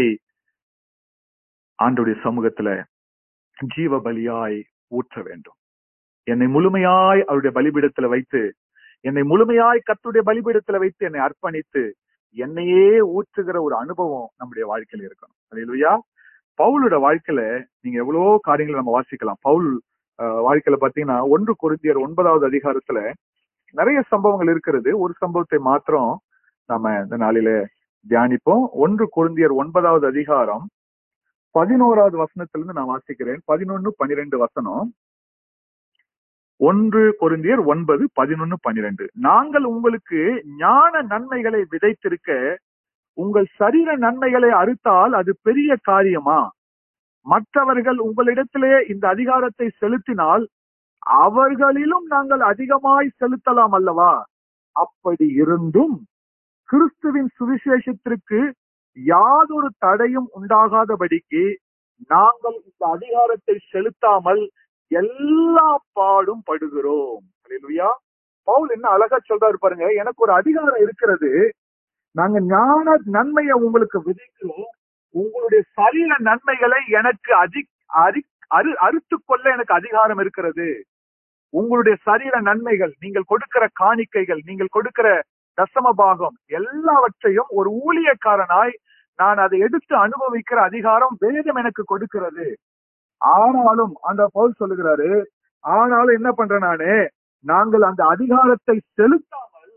ஆண்டுடைய சமூகத்துல ஜீவ பலியாய் ஊற்ற வேண்டும் என்னை முழுமையாய் அவருடைய பலிபீடத்துல வைத்து என்னை முழுமையாய் கத்துடைய பலிபீடத்துல வைத்து என்னை அர்ப்பணித்து என்னையே ஊற்றுகிற ஒரு அனுபவம் நம்முடைய வாழ்க்கையில இருக்கணும் அல்லேலூயா பவுலோட வாழ்க்கையில நீங்க எவ்வளவோ காரியங்களை நம்ம வாசிக்கலாம் பவுல் அஹ், வாழ்க்கையில பாத்தீங்கன்னா ஒன்று கொரிந்தியர் ஒன்பதாவது அதிகாரத்துல நிறைய சம்பவங்கள் இருக்கிறது ஒரு சம்பவத்தை மாத்திரம் நாம இந்த நாளில தியானிப்போம் ஒன்று கொரிந்தியர் ஒன்பதாவது அதிகாரம் பதினோராவது வசனத்திலிருந்து நான் வாசிக்கிறேன் பதினொன்னு பனிரெண்டு வசனம் ஒன்று கொரிந்தியர் ஒன்பது பதினொன்னு பனிரெண்டு நாங்கள் உங்களுக்கு ஞான நன்மைகளை விதைத்திருக்க உங்கள் சரீர நன்மைகளை அறுத்தால் அது பெரிய காரியமா மற்றவர்கள் உங்களிடத்திலே இந்த அதிகாரத்தை செலுத்தினால் அவர்களிலும் நாங்கள் அதிகமாய் செலுத்தலாம் அல்லவா அப்படி இருந்தும் கிறிஸ்துவின் சுவிசேஷத்திற்கு யாதொரு தடையும் உண்டாகாதபடிக்கு நாங்கள் இந்த அதிகாரத்தை செலுத்தாமல் எல்லா பாடும் படுகிறோம் அல்லேலூயா பவுல் என்ன அழகா சொல்றாரு பாருங்க எனக்கு ஒரு அதிகாரம் இருக்கிறது நாங்க ஞான நன்மையை உங்களுக்கு விதைக்கிறோம் உங்களுடைய சரீர நன்மைகளை எனக்கு அதி அரி அறு அறுத்து கொள்ள எனக்கு அதிகாரம் இருக்கிறது உங்களுடைய சரீர நன்மைகள் நீங்கள் கொடுக்கிற காணிக்கைகள் நீங்கள் கொடுக்கிற தசம பாகம் எல்லாவற்றையும் ஒரு ஊழியக்காரனாய் நான் அதை எடுத்து அனுபவிக்கிற அதிகாரம் வேதம் எனக்கு கொடுக்கிறது ஆனாலும் அந்த பவுல் சொல்லுகிறாரு ஆனாலும் என்ன பண்றேன் நானு நாங்கள் அந்த அதிகாரத்தை செலுத்தாமல்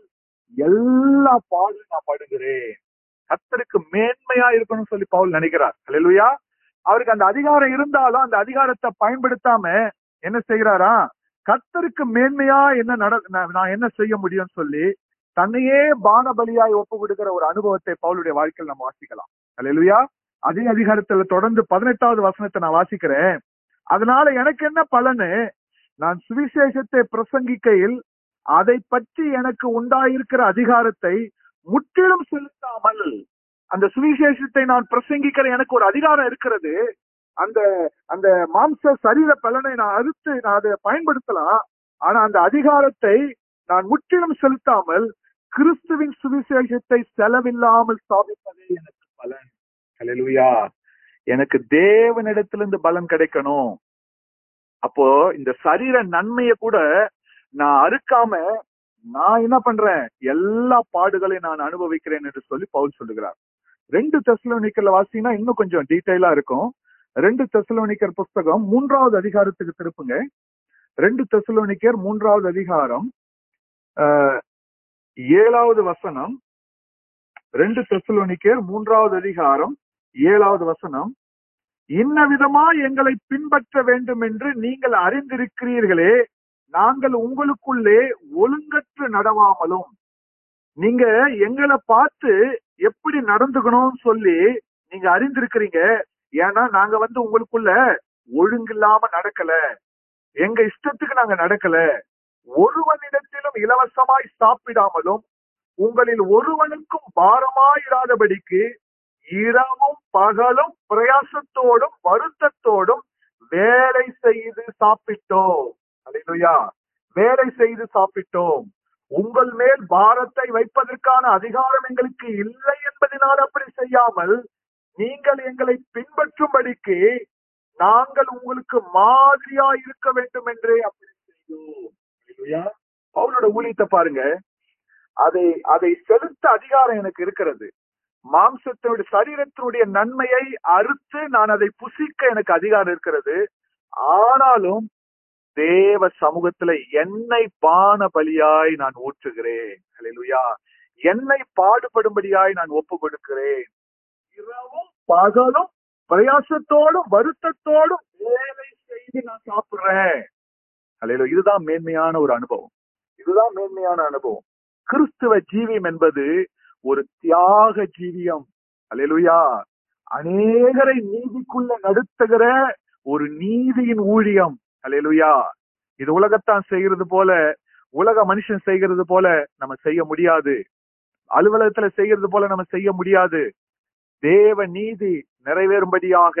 எல்லா பாடும் நான் படுகிறேன் கத்தருக்கு மேன்மையா இருக்கணும்னு சொல்லி பவுல் நினைக்கிறார் அல்லேலூயா அவருக்கு அந்த அதிகாரம் இருந்தாலும் அந்த அதிகாரத்தை பயன்படுத்தாம என்ன செய்கிறாரா கத்தருக்கு மேன்மையா என்ன நட நான் நான் என்ன செய்ய முடியும்னு சொல்லி தன்னையே பானபலியாய் ஒப்பு கொடுக்கிற ஒரு அனுபவத்தை பவுலுடைய வாழ்க்கையில் நம்ம வாசிக்கலாம் அல்லேலூயா அதே அதிகாரத்துல தொடர்ந்து பதினெட்டாவது வசனத்தை நான் வாசிக்கிறேன் அதனால எனக்கு என்ன பலனு நான் சுவிசேஷத்தை பிரசங்கிக்கையில் அதை பற்றி எனக்கு உண்டாயிருக்கிற அதிகாரத்தை முற்றிலும் செலுத்தாமல் அந்த சுவிசேஷத்தை நான் பிரசங்கிக்கிற எனக்கு ஒரு அதிகாரம் இருக்கிறது அந்த அந்த மாம்ச சரீர பலனை நான் அறுத்து நான் அதை பயன்படுத்தலாம் ஆனா அந்த அதிகாரத்தை நான் முற்றிலும் செலுத்தாமல் கிறிஸ்துவின் சுவிசேஷத்தை செலவில்லாமல் ஸ்தாபிப்பதே எனக்கு பலன் ஹalleluya எனக்கு தேவனிடத்திலிருந்து பலன் கிடைக்கணும் அப்போ இந்த சரீர நன்மையை கூட நான் அறுக்காம நான் என்ன பண்றேன் எல்லா பாடுகளையும் நான் அனுபவிக்கிறேன் என்று சொல்லி பவுல் சொல்லுகிறார் ரெண்டு தெசலோனிக்கர்ல வாசிங்கன்னா இன்னும் கொஞ்சம் டீட்டெயிலா இருக்கும் ரெண்டு தெசலோனிக்கர் புஸ்தகம் மூன்றாவது அதிகாரத்துக்கு திருப்புங்க ரெண்டு தெசலோனிக்கர் மூன்றாவது அதிகாரம் ஆஹ், ஏழாவது வசனம் ரெண்டு தெசலோனிக்கர் மூன்றாவது அதிகாரம் ஏழாவது வசனம் இன்ன விதமா எங்களை பின்பற்ற வேண்டும் என்று நீங்கள் அறிந்திருக்கிறீர்களே நாங்கள் உங்களுக்குள்ளே ஒழுங்கற்று நடவாமலும் நீங்க எங்களை பார்த்து எப்படி நடந்துக்கணும்னு சொல்லி நீங்க அறிந்திருக்கிறீங்க ஏன்னா நாங்க வந்து உங்களுக்குள்ள ஒழுங்கில்லாம நடக்கல எங்க இஷ்டத்துக்கு நாங்க நடக்கல ஒருவனிடத்திலும் இலவசமாய் சாப்பிடாமலும் உங்களில் ஒருவனுக்கும் பாரமாயிராதபடிக்கு இரவும் பகலும் பிரயாசத்தோடும் வருத்தத்தோடும் வேலை செய்து சாப்பிட்டோம் அல்லேலூயா வேலை செய்து சாப்பிட்டோம் உங்கள் மேல் பாரத்தை வைப்பதற்கான அதிகாரம் எங்களுக்கு இல்லை என்பதனால் அப்படி செய்யாமல் நீங்கள் எங்களை பின்பற்றும்படிக்கு நாங்கள் உங்களுக்கு மாதிரியா இருக்க வேண்டும் என்றே அப்படி செய்தோம் அல்லேலூயா பவுலோட ஊழியத்தை பாருங்க அதை அதை செலுத்த அதிகாரம் எனக்கு இருக்கிறது மாம்சத்தினுடைய சரீரத்தினுடைய நன்மையை அறுத்து நான் அதை புசிக்க எனக்கு அதிகாரம் இருக்கிறது ஆனாலும் தேவ சமூகத்துல என்னை பான பலியாய் நான் ஊற்றுகிறேன் அல்லேலூயா என்னை பாடுபடும்படியாய் நான் ஒப்பு கொடுக்கிறேன் இரவும் பகலும் பிரயாசத்தோடும் வருத்தத்தோடும் வேலை செய்து நான் சாப்பிடுறேன் அல்ல இதுதான் மேன்மையான ஒரு அனுபவம் இதுதான் மேன்மையான அனுபவம் கிறிஸ்துவ ஜீவியம் என்பது ஒரு தியாக ஜீவியம் அல்லேலுயா அநேகரை நீதிக்குள்ள நடத்துகிற ஒரு நீதியின் ஊழியம் அல்லேலுயா இது உலகத்தான் செய்கிறது போல உலக மனுஷன் செய்கிறது போல நம்ம செய்ய முடியாது அலுவலகத்துல செய்கிறது போல நம்ம செய்ய முடியாது தேவ நீதி நிறைவேறும்படியாக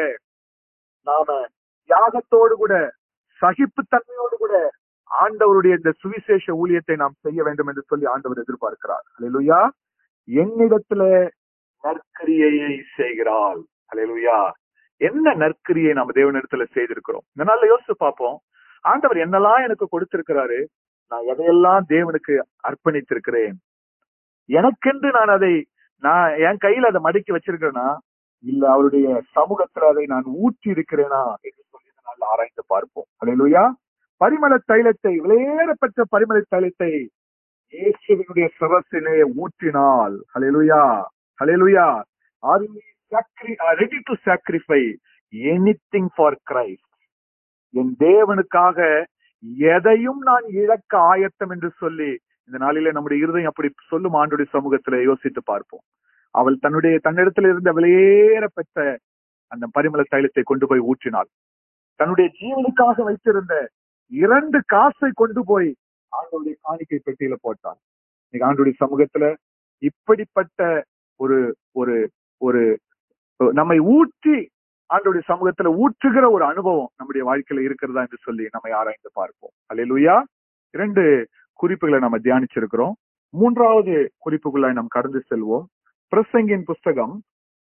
நாம தியாகத்தோடு கூட சகிப்புத்தன்மையோடு கூட ஆண்டவருடைய இந்த சுவிசேஷ ஊழியத்தை நாம் செய்ய வேண்டும் என்று சொல்லி ஆண்டவர் எதிர்பார்க்கிறார் அலையலுயா என்னிடத்துல நற்கிரியையை செய்கிறாள் அலையலுயா என்ன நற்கிரியை நாம் தேவனிடத்துல செய்திருக்கிறோம் இந்த நாள்ல யோசிச்சு பார்ப்போம் ஆண்டவர் என்னெல்லாம் எனக்கு கொடுத்திருக்கிறாரு நான் எதையெல்லாம் தேவனுக்கு அர்ப்பணித்திருக்கிறேன் எனக்கென்று நான் அதை நான் என் கையில அதை மடக்கி வச்சிருக்கிறேனா இல்ல அவருடைய சமூகத்துல அதை நான் ஊற்றி இருக்கிறேனா என்று சொல்லி இந்த நாள்ல ஆராய்ந்து பார்ப்போம் அலையலுயா பரிமள தைலத்தை விலையேறப்பட்ட பரிமள தைலத்தை இயேசுவினுடைய சிரசிலே ஊற்றினால் ஹalleluya ஹalleluya are you ready to sacrifice anything for Christ என் தேவனுக்காக எதையும் நான் இழக்க ஆயத்தம் என்று சொல்லி இந்த நாளிலே நம்முடைய இருதயம் அப்படி சொல்லும் ஆண்டுடைய சமூகத்துல யோசித்து பார்ப்போம் அவள் தன்னுடைய தன்னிடத்தில் இருந்த விலையேறப்பட்ட அந்த பரிமள தைலத்தை கொண்டு போய் ஊற்றினாள் தன்னுடைய ஜீவனுக்காக வைத்திருந்த இரண்டு காசை கொண்டு போய் ஆண்டோடைய காணிக்கை பெட்டியில போட்டார் இன்னைக்கு ஆண்டுடைய சமூகத்துல இப்படிப்பட்ட ஒரு ஒரு ஒரு நம்மை ஊற்றி ஆண்டோடைய சமூகத்துல ஊற்றுகிற ஒரு அனுபவம் நம்முடைய வாழ்க்கையில இருக்கிறதா என்று சொல்லி நம்ம ஆராய்ந்து பார்ப்போம் அல்லேலூயா இரண்டு குறிப்புகளை நம்ம தியானிச்சிருக்கிறோம் மூன்றாவது குறிப்புக்குள்ள நாம் கடந்து செல்வோம் பிரசங்கின் புஸ்தகம்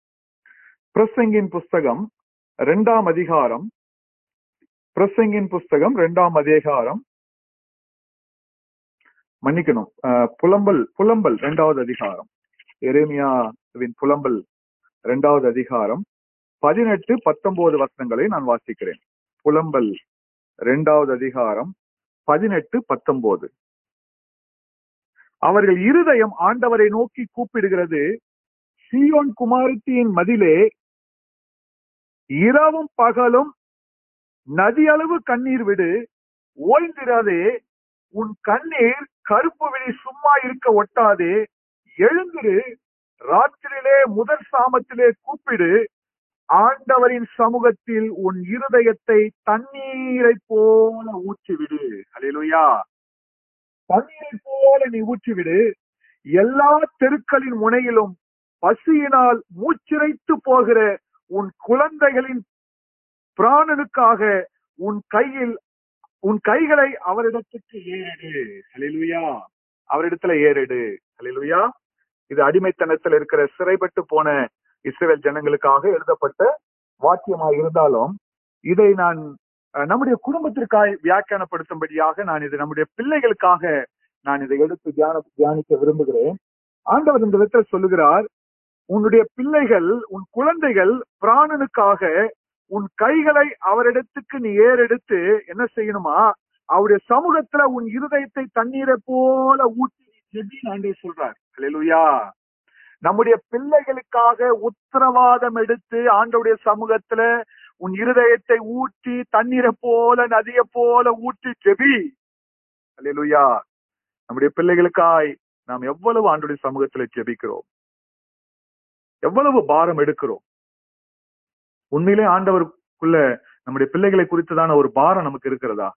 பிரசங்கின் புஸ்தகம் இரண்டாம் அதிகாரம் பிரசங்கின் புஸ்தகம் இரண்டாம் அதிகாரம் மன்னிக்கணும் புலம்பல் புலம்பல் இரண்டாவது அதிகாரம் எரேமியாவின் புலம்பல் இரண்டாவது அதிகாரம் பதினெட்டு பத்தொன்பது வசனங்களை நான் வாசிக்கிறேன் புலம்பல் இரண்டாவது அதிகாரம் பதினெட்டு பத்தொன்பது அவர்கள் இருதயம் ஆண்டவரை நோக்கி கூப்பிடுகிறது சியோன் குமாரத்தியின் மதிலே இரவும் பகலும் நதி அளவு கண்ணீர் விடு ஓய்ந்திராதே உன் கண்ணீர் கருப்பு விழி சும்மா இருக்க ஒட்டாதே எழுந்திரு ராத்திரியிலே முதல் சாமத்திலே கூப்பிடு ஆண்டவரின் சமூகத்தில் உன் இருதயத்தை தண்ணீரை போல ஊற்றிவிடு அலையிலுயா தண்ணீரை போல நீ ஊற்றிவிடு எல்லா தெருக்களின் முனையிலும் பசியினால் மூச்சிறைத்து போகிற உன் குழந்தைகளின் பிராணனுக்காக உன் கையில் உன் கைகளை அவரிடத்துக்கு ஏறிடு அலிலுயா அவரிடத்துல ஏறிடு அலிலுயா இது அடிமைத்தனத்தில் இருக்கிற சிறைப்பட்டு போன இஸ்ரேல் ஜனங்களுக்காக எழுதப்பட்ட வாக்கியமாக இருந்தாலும் இதை நான் நம்முடைய குடும்பத்திற்காக வியாக்கியானப்படுத்தும்படியாக நான் இது நம்முடைய பிள்ளைகளுக்காக நான் இதை எடுத்து தியான தியானிக்க விரும்புகிறேன் ஆண்டவர் இந்த விதத்தில் சொல்லுகிறார் உன்னுடைய பிள்ளைகள் உன் குழந்தைகள் பிராணனுக்காக உன் கைகளை அவரிடத்துக்கு நீ ஏறெடுத்து என்ன செய்யணுமா அவருடைய சமூகத்துல உன் இருதயத்தை தண்ணீரை போல ஊற்றி ஜெபின்னு ஆண்டவர் சொல்றார் அல்லேலூயா நம்முடைய பிள்ளைகளுக்காக உத்தரவாதம் எடுத்து ஆண்டவுடைய சமூகத்துல உன் இருதயத்தை ஊற்றி தண்ணீரை போல நதியை போல ஊற்றி ஜெபி அல்லேலூயா நம்முடைய பிள்ளைகளுக்காய் நாம் எவ்வளவு ஆண்டுடைய சமூகத்துல ஜெபிக்கிறோம் எவ்வளவு பாரம் எடுக்கிறோம் உண்மையிலே ஆண்டவருக்குள்ள நம்முடைய பிள்ளைகளை குறித்ததான ஒரு பாரம் நமக்கு இருக்கிறதா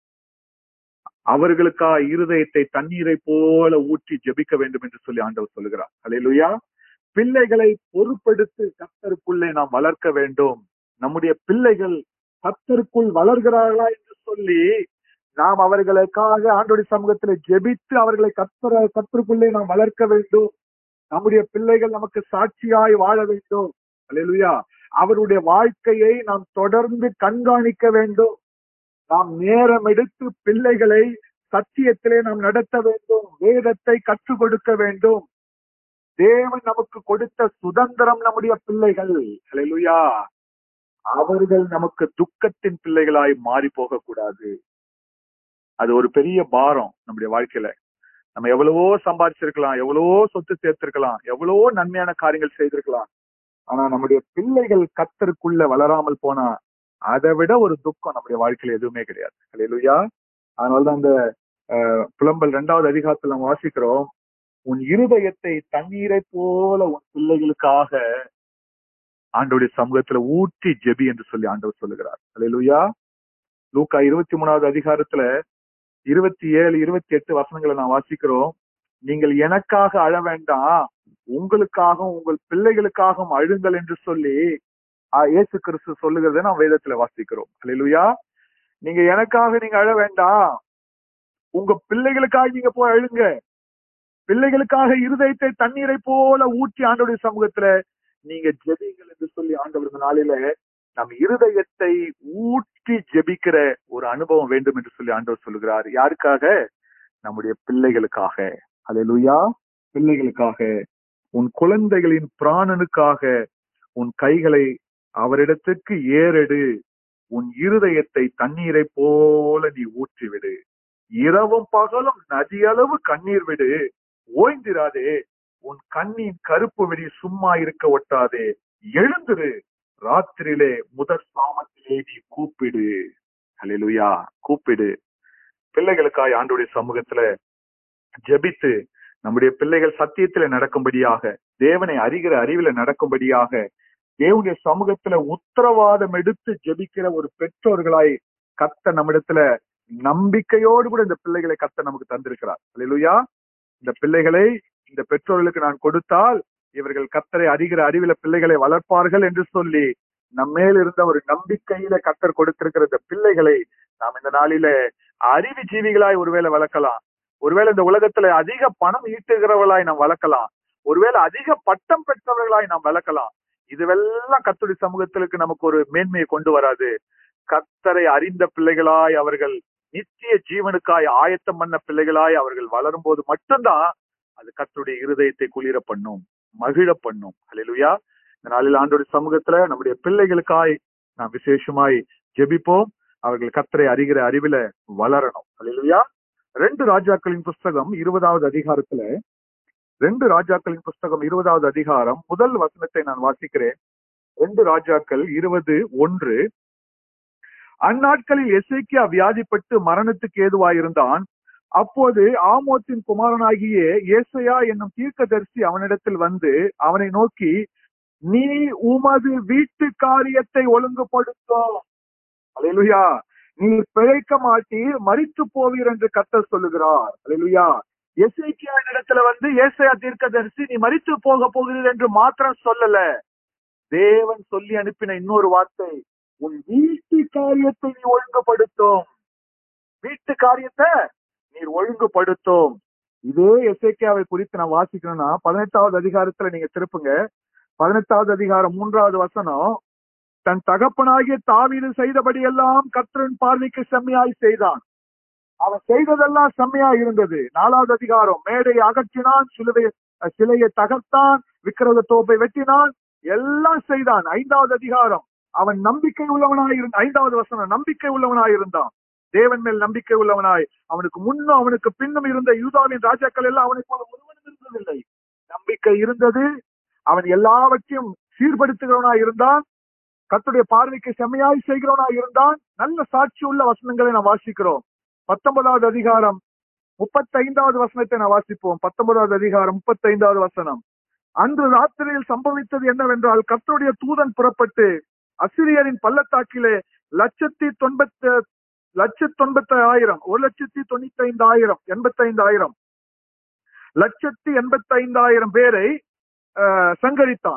அவர்களுக்கா இருதயத்தை தண்ணீரை போல ஊற்றி ஜெபிக்க வேண்டும் என்று சொல்லி ஆண்டவர் சொல்லுகிறார் அலையிலுயா பிள்ளைகளை பொறுப்படுத்தி கத்தருக்குள்ளே நாம் வளர்க்க வேண்டும் நம்முடைய பிள்ளைகள் கத்தருக்குள் வளர்கிறார்களா என்று சொல்லி நாம் அவர்களுக்காக ஆண்டோடைய சமூகத்தில் ஜெபித்து அவர்களை கத்தர கத்தருக்குள்ளே நாம் வளர்க்க வேண்டும் நம்முடைய பிள்ளைகள் நமக்கு சாட்சியாய் வாழ வேண்டும் அலையிலுயா அவருடைய வாழ்க்கையை நாம் தொடர்ந்து கண்காணிக்க வேண்டும் நாம் நேரம் எடுத்து பிள்ளைகளை சத்தியத்திலே நாம் நடத்த வேண்டும் வேதத்தை கற்றுக் கொடுக்க வேண்டும் தேவன் நமக்கு கொடுத்த சுதந்திரம் நம்முடைய பிள்ளைகள் அலையிலுயா அவர்கள் நமக்கு துக்கத்தின் பிள்ளைகளாய் மாறி போக கூடாது அது ஒரு பெரிய பாரம் நம்முடைய வாழ்க்கையில நம்ம எவ்வளவோ சம்பாதிச்சிருக்கலாம் எவ்வளவோ சொத்து சேர்த்திருக்கலாம் எவ்வளவோ நன்மையான காரியங்கள் செய்திருக்கலாம் ஆனா நம்முடைய பிள்ளைகள் கத்தருக்குள்ள வளராமல் போனா அதை விட ஒரு துக்கம் நம்முடைய வாழ்க்கையில எதுவுமே கிடையாது அல்லேலூயா அதனாலதான் அந்த அஹ், புலம்பல் இரண்டாவது அதிகாரத்துல நம்ம வாசிக்கிறோம் உன் இருதயத்தை தண்ணீரை போல உன் பிள்ளைகளுக்காக ஆண்டவருடைய சமூகத்துல ஊற்றி ஜெபி என்று சொல்லி ஆண்டவர் சொல்லுகிறார் அல்லேலூயா லூக்கா இருபத்தி மூணாவது அதிகாரத்துல இருபத்தி ஏழு இருபத்தி எட்டு வசனங்களை நான் வாசிக்கிறோம் நீங்கள் எனக்காக அழ வேண்டாம் உங்களுக்காகவும் உங்கள் பிள்ளைகளுக்காகவும் அழுங்கள் என்று சொல்லி ஆஹ், இயேசு கிறிஸ்து சொல்லுகிறதை நாம் வேதத்துல வாசிக்கிறோம் அல்லேலூயா நீங்க எனக்காக நீங்க அழ வேண்டாம் உங்க பிள்ளைகளுக்காக நீங்க போய் அழுங்க பிள்ளைகளுக்காக இருதயத்தை தண்ணீரை போல ஊற்றி ஆண்டவருடைய சமூகத்துல நீங்க ஜெபிங்கள் என்று சொல்லி ஆண்டவர் இந்த நாளில நம் இருதயத்தை ஊற்றி ஜெபிக்கிற ஒரு அனுபவம் வேண்டும் என்று சொல்லி ஆண்டவர் சொல்லுகிறார் யாருக்காக நம்முடைய பிள்ளைகளுக்காக அல்லேலூயா பிள்ளைகளுக்காக உன் குழந்தைகளின் பிராணனுக்காக உன் கைகளை அவரிடத்திற்கு ஏறெடு உன் இருதயத்தை தண்ணீரை போல நீ ஊற்றிவிடு இரவும் பகலும் நதியளவு கண்ணீர் விடு ஓய்ந்திராதே உன் கண்ணின் கருப்பு வெடி சும்மா இருக்க ஒட்டாதே எழுந்திரு ராத்திரியிலே முதற் சாமத்திலே நீ கூப்பிடு ஹalleluya கூப்பிடு பிள்ளைகளுக்காய் ஆண்டுடைய சமூகத்துல ஜெபித்து நம்முடைய பிள்ளைகள் சத்தியத்துல நடக்கும்படியாக தேவனை அறிகிற அறிவில நடக்கும்படியாக தேவனுடைய சமூகத்துல உத்தரவாதம் எடுத்து ஜெபிக்கிற ஒரு பெற்றோர்களாய் கத்த நம்மிடத்துல நம்பிக்கையோடு கூட இந்த பிள்ளைகளை கத்த நமக்கு தந்திருக்கிறார் அல்லேலூயா இந்த பிள்ளைகளை இந்த பெற்றோர்களுக்கு நான் கொடுத்தால் இவர்கள் கத்தரை அறிகிற அறிவில பிள்ளைகளை வளர்ப்பார்கள் என்று சொல்லி நம்மேல் இருந்த ஒரு நம்பிக்கையில கத்தர் கொடுத்திருக்கிற இந்த பிள்ளைகளை நாம் இந்த நாளில அறிவு ஜீவிகளாய் ஒருவேளை வளர்க்கலாம் ஒருவேளை இந்த உலகத்துல அதிக பணம் ஈட்டுகிறவர்களாய் நாம் வளர்க்கலாம் ஒருவேளை அதிக பட்டம் பெற்றவர்களாய் நாம் வளர்க்கலாம் இதுவெல்லாம் கத்துடைய சமூகத்திற்கு நமக்கு ஒரு மேன்மையை கொண்டு வராது கத்தரை அறிந்த பிள்ளைகளாய் அவர்கள் நித்திய ஜீவனுக்காய் ஆயத்தம் பண்ண பிள்ளைகளாய் அவர்கள் வளரும் போது மட்டும்தான் அது கத்தருடைய இருதயத்தை குளிர பண்ணும் மகிழ பண்ணும் அல்லேலூயா இந்த நாளில் ஆண்டோட சமூகத்துல நம்முடைய பிள்ளைகளுக்காய் நாம் விசேஷமாய் ஜெபிப்போம் அவர்கள் கத்தரை அறிகிற அறிவில வளரணும் அல்லேலூயா ரெண்டு ராஜாக்களின் புஸ்தகம் இருபதாவது அதிகாரத்துல ரெண்டு ராஜாக்களின் புஸ்தகம் இருபதாவது அதிகாரம் முதல் வசனத்தை நான் வாசிக்கிறேன் ரெண்டு ராஜாக்கள் இருபது ஒன்று அந்நாட்களில் எசேக்கியா வியாதிப்பட்டு மரணத்துக்கு ஏதுவாயிருந்தான் அப்போது ஆமோத்தின் குமாரனாகிய ஏசையா என்னும் தீர்க்கதரிசி அவனிடத்தில் வந்து அவனை நோக்கி நீ உமது வீட்டு காரியத்தை ஒழுங்குபடுத்தும் அலையலுயா நீ பிழைக்க மாட்டீர் மறித்து போவீர் என்று கத்தர் சொல்லுகிறார் அலையலுயா எசேக்கியா இடத்துல வந்து ஏசையா தீர்க்கதரிசி நீ மறித்து போக போகிறீர் என்று மாத்திரம் சொல்லல தேவன் சொல்லி அனுப்பின இன்னொரு வார்த்தை உன் வீட்டு காரியத்தை நீ ஒழுங்குபடுத்தும் வீட்டு காரியத்தை நீர் ஒழுங்குபடுத்தும் இதே எசேக்கியாவை குறித்து நான் வாசிக்கணும்னா பதினெட்டாவது அதிகாரத்துல நீங்க திருப்புங்க பதினெட்டாவது அதிகாரம் மூன்றாவது வசனம் தன் தகப்பனாகிய தாவீது செய்தபடியெல்லாம் கர்த்தரின் பார்வைக்கு செம்மையாய் செய்தான் அவன் செய்ததெல்லாம் செம்மையா இருந்தது நாலாவது அதிகாரம் மேடை அகற்றினான் சிலுவை சிலையை தகர்த்தான் விக்கிரத தோப்பை வெட்டினான் எல்லாம் செய்தான் ஐந்தாவது அதிகாரம் அவன் நம்பிக்கை உள்ளவனாய் இருந்த ஐந்தாவது வசனம் நம்பிக்கை உள்ளவனாய் இருந்தான் தேவன் மேல் நம்பிக்கை உள்ளவனாய் அவனுக்கு முன்னும் அவனுக்கு பின்னும் இருந்த யூதாவின் ராஜாக்கள் எல்லாம் அவனை போல ஒருவனும் இருந்ததில்லை நம்பிக்கை இருந்தது அவன் எல்லாவற்றையும் சீர்படுத்துகிறவனாய் இருந்தான் கத்துடைய பார்வைக்கு செம்மையாய் செய்கிறவனாய் இருந்தான் நல்ல சாட்சி உள்ள வசனங்களை நாம் வாசிக்கிறோம் பத்தொன்பதாவது அதிகாரம் முப்பத்தி ஐந்தாவது வசனத்தை நான் வாசிப்போம் பத்தொன்பதாவது அதிகாரம் முப்பத்தி ஐந்தாவது வசனம் அன்று ராத்திரியில் சம்பவித்தது என்னவென்றால் கர்த்தருடைய தூதன் புறப்பட்டு அசிரியரின் பள்ளத்தாக்கிலே லட்சத்தி தொன்பத்தி லட்சத்தி தொன்பத்தி ஆயிரம் ஒரு லட்சத்தி தொண்ணூத்தி ஐந்தாயிரம் எண்பத்தி ஐந்தாயிரம் லட்சத்தி எண்பத்தி ஐந்தாயிரம் பேரை அஹ், சங்கரித்தான்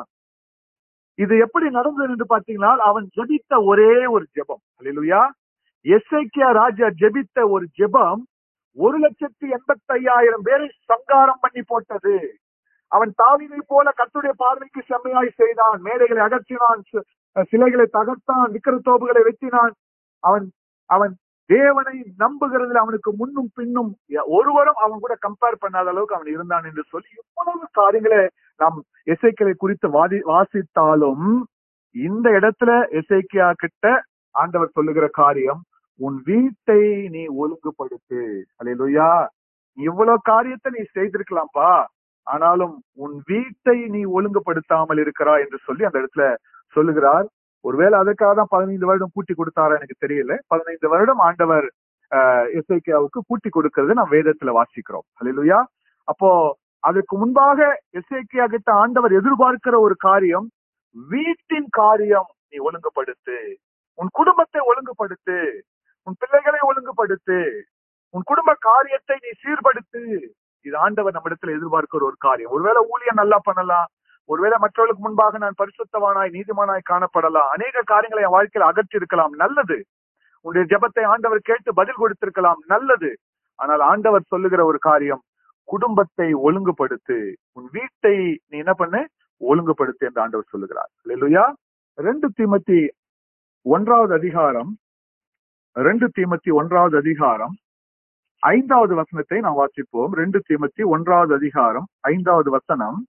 இது எப்படி நடந்தது என்று பார்த்தீங்கன்னா அவன் ஜெபித்த ஒரே ஒரு ஜெபம் அல்லேலூயா எஸ்ஐக்கியா ராஜா ஜெபித்த ஒரு ஜெபம் ஒரு லட்சத்தி எண்பத்தி ஐயாயிரம் பேரை சங்காரம் பண்ணி போட்டது அவன் தாவினை போல கத்துடைய பார்வைக்கு செம்மையாய் செய்தான் மேடைகளை அகற்றினான் சி- சிலைகளை தகர்த்தான் விக்கிரத்தோப்புகளை வெட்டினான் அவன் அவன் தேவனை நம்புகிறதுல அவனுக்கு முன்னும் பின்னும் ய- ஒருவரும் அவன் கூட கம்பேர் பண்ணாத அளவுக்கு அவன் இருந்தான் என்று சொல்லி இவ்வளவு காரியங்களை நாம் எசைக்கிளை குறித்து வாதி வாசித்தாலும் இந்த இடத்துல எசைக்கியா கிட்ட ஆண்டவர் சொல்லுகிற காரியம் உன் வீட்டை நீ ஒழுங்குபடுத்து அல்லேலூயா நீ இவ்வளவு காரியத்தை நீ செய்திருக்கலாம்ப்பா ஆனாலும் உன் வீட்டை நீ ஒழுங்குபடுத்தாமல் இருக்கிறாய் என்று சொல்லி அந்த இடத்துல சொல்லுகிறார் ஒருவேளை அதுக்காக தான் பதினைந்து வருடம் கூட்டி கொடுத்தாரா எனக்கு தெரியல பதினைந்து வருடம் ஆண்டவர் எஸ்ஐக்கியாவுக்கு கூட்டி கொடுக்கிறது நாம் வேதத்துல வாசிக்கிறோம் ஹalleluya அப்போ அதுக்கு முன்பாக எஸ்ஐக்கியா கிட்ட ஆண்டவர் எதிர்பார்க்கிற ஒரு காரியம் வீட்டின் காரியம் நீ ஒழுங்குபடுத்து உன் குடும்பத்தை ஒழுங்குபடுத்து உன் பிள்ளைகளை ஒழுங்குபடுத்து உன் குடும்ப காரியத்தை நீ சீர்படுத்து இது ஆண்டவர் நம்மிடத்துல எதிர்பார்க்கிற ஒரு காரியம் ஒருவேளை ஊழியம் நல்லா பண்ணலாம் ஒருவேளை மற்றவர்களுக்கு முன்பாக நான் பரிசுத்தவானாய் நீதிமானாய் காணப்படலாம் அநேக காரியங்களை என் வாழ்க்கையில அகற்றி இருக்கலாம் நல்லது உன்னுடைய ஜெபத்தை ஆண்டவர் கேட்டு பதில் கொடுத்திருக்கலாம் நல்லது ஆனால் ஆண்டவர் சொல்லுகிற ஒரு காரியம் குடும்பத்தை ஒழுங்குபடுத்து உன் வீட்டை நீ என்ன பண்ணு ஒழுங்குபடுத்து என்று ஆண்டவர் சொல்லுகிறார் இல்லையா ரெண்டு தீமத்தி ஒன்றாவது அதிகாரம் ரெண்டு தீமத்தி ஒன்றாவது அதிகாரம் ஐந்தாவது வசனத்தை நாம் வாசிப்போம் ரெண்டு தீமத்தி ஒன்றாவது அதிகாரம் ஐந்தாவது வசனம்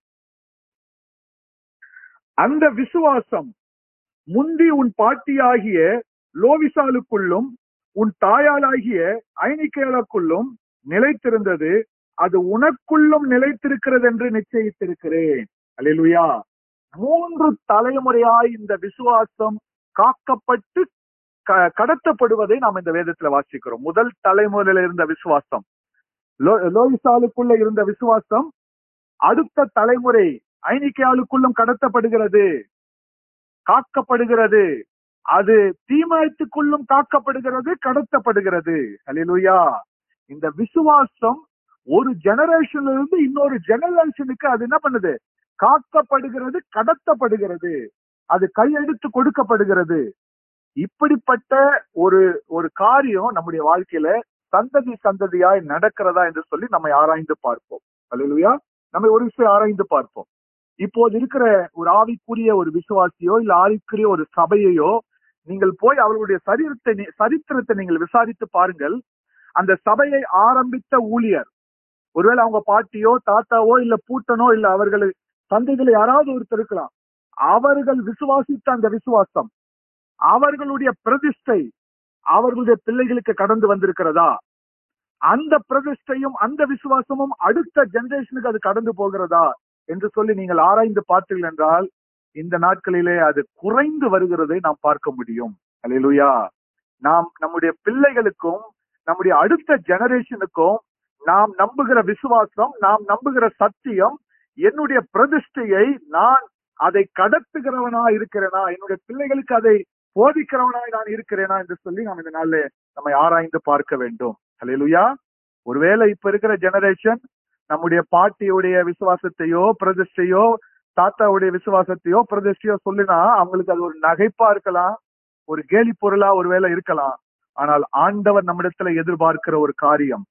அந்த விசுவாசம் முந்தி உன் பாட்டியாகிய லோவிசாலுக்குள்ளும் உன் தாயாளாகிய ஐனிக்கேலுக்குள்ளும் நிலைத்திருந்தது அது உனக்குள்ளும் நிலைத்திருக்கிறது என்று நிச்சயித்திருக்கிறேன் அல்லேலூயா மூன்று தலைமுறையாய் இந்த விசுவாசம் காக்கப்பட்டு க- கடத்தப்படுவதை நாம் இந்த வேதத்துல வாசிக்கிறோம் முதல் தலைமுறையில இருந்த விசுவாசம் லோ- லோயிசாலுக்குள்ள இருந்த விசுவாசம் அடுத்த தலைமுறை ஐனிக்கையாளுக்குள்ளும் கடத்தப்படுகிறது காக்கப்படுகிறது அது தீமாயத்துக்குள்ளும் காக்கப்படுகிறது கடத்தப்படுகிறது அல்லேலூயா இந்த விசுவாசம் ஒரு ஜெனரேஷன்ல இருந்து இன்னொரு ஜெனரேஷனுக்கு அது என்ன பண்ணுது காக்கப்படுகிறது கடத்தப்படுகிறது அது கையெடுத்து கொடுக்கப்படுகிறது இப்படிப்பட்ட ஒரு ஒரு காரியம் நம்முடைய வாழ்க்கையில சந்ததி சந்ததியாய் நடக்கிறதா என்று சொல்லி நம்ம ஆராய்ந்து பார்ப்போம் அல்லேலூயா நம்ம ஒரு விஷயம் ஆராய்ந்து பார்ப்போம் இப்போது இருக்கிற ஒரு ஆவிக்குரிய ஒரு விசுவாசியோ இல்ல ஆவிக்குரிய ஒரு சபையையோ நீங்கள் போய் அவர்களுடைய சரீரத்தை நீ- சரித்திரத்தை நீங்கள் விசாரித்து பாருங்கள் அந்த சபையை ஆரம்பித்த ஊழியர் ஒருவேளை அவங்க பாட்டியோ தாத்தாவோ இல்ல பூட்டனோ இல்ல அவர்கள் தந்தைகளை யாராவது ஒருத்தர் இருக்கலாம் அவர்கள் விசுவாசித்த அந்த விசுவாசம் அவர்களுடைய பிரதிஷ்டை அவர்களுடைய பிள்ளைகளுக்கு கடந்து வந்திருக்கிறதா அந்த பிரதிஷ்டையும் அந்த விசுவாசமும் அடுத்த ஜெனரேஷனுக்கு அது கடந்து போகிறதா என்று சொல்லி நீங்கள் ஆராய்ந்து பார்த்தீர்கள் என்றால் இந்த நாட்களிலே அது குறைந்து வருகிறதை நாம் பார்க்க முடியும் அல்லேலூயா நாம் நம்முடைய பிள்ளைகளுக்கும் நம்முடைய அடுத்த ஜெனரேஷனுக்கும் நாம் நம்புகிற விசுவாசம் நாம் நம்புகிற சத்தியம் என்னுடைய பிரதிஷ்டையை நான் அதை கடத்துகிறவனா இருக்கிறேனா என்னுடைய பிள்ளைகளுக்கு அதை போதிக்கிறவனாய் நான் இருக்கிறேனா என்று சொல்லி நாம் இந்த நாள்ல நம்மை ஆராய்ந்து பார்க்க வேண்டும் ஹalleluya ஒருவேளை இப்ப இருக்கிற ஜெனரேஷன் நம்முடைய பாட்டியுடைய விசுவாசத்தையோ பிரதிஷ்டையோ தாத்தாவுடைய விசுவாசத்தையோ பிரதிஷ்டையோ சொல்லினா அவங்களுக்கு அது ஒரு நகைப்பா இருக்கலாம் ஒரு கேலி பொருளா ஒருவேளை இருக்கலாம் ஆனால் ஆண்டவர் நம்மிடத்துல எதிர்பார்க்கிற ஒரு காரியம்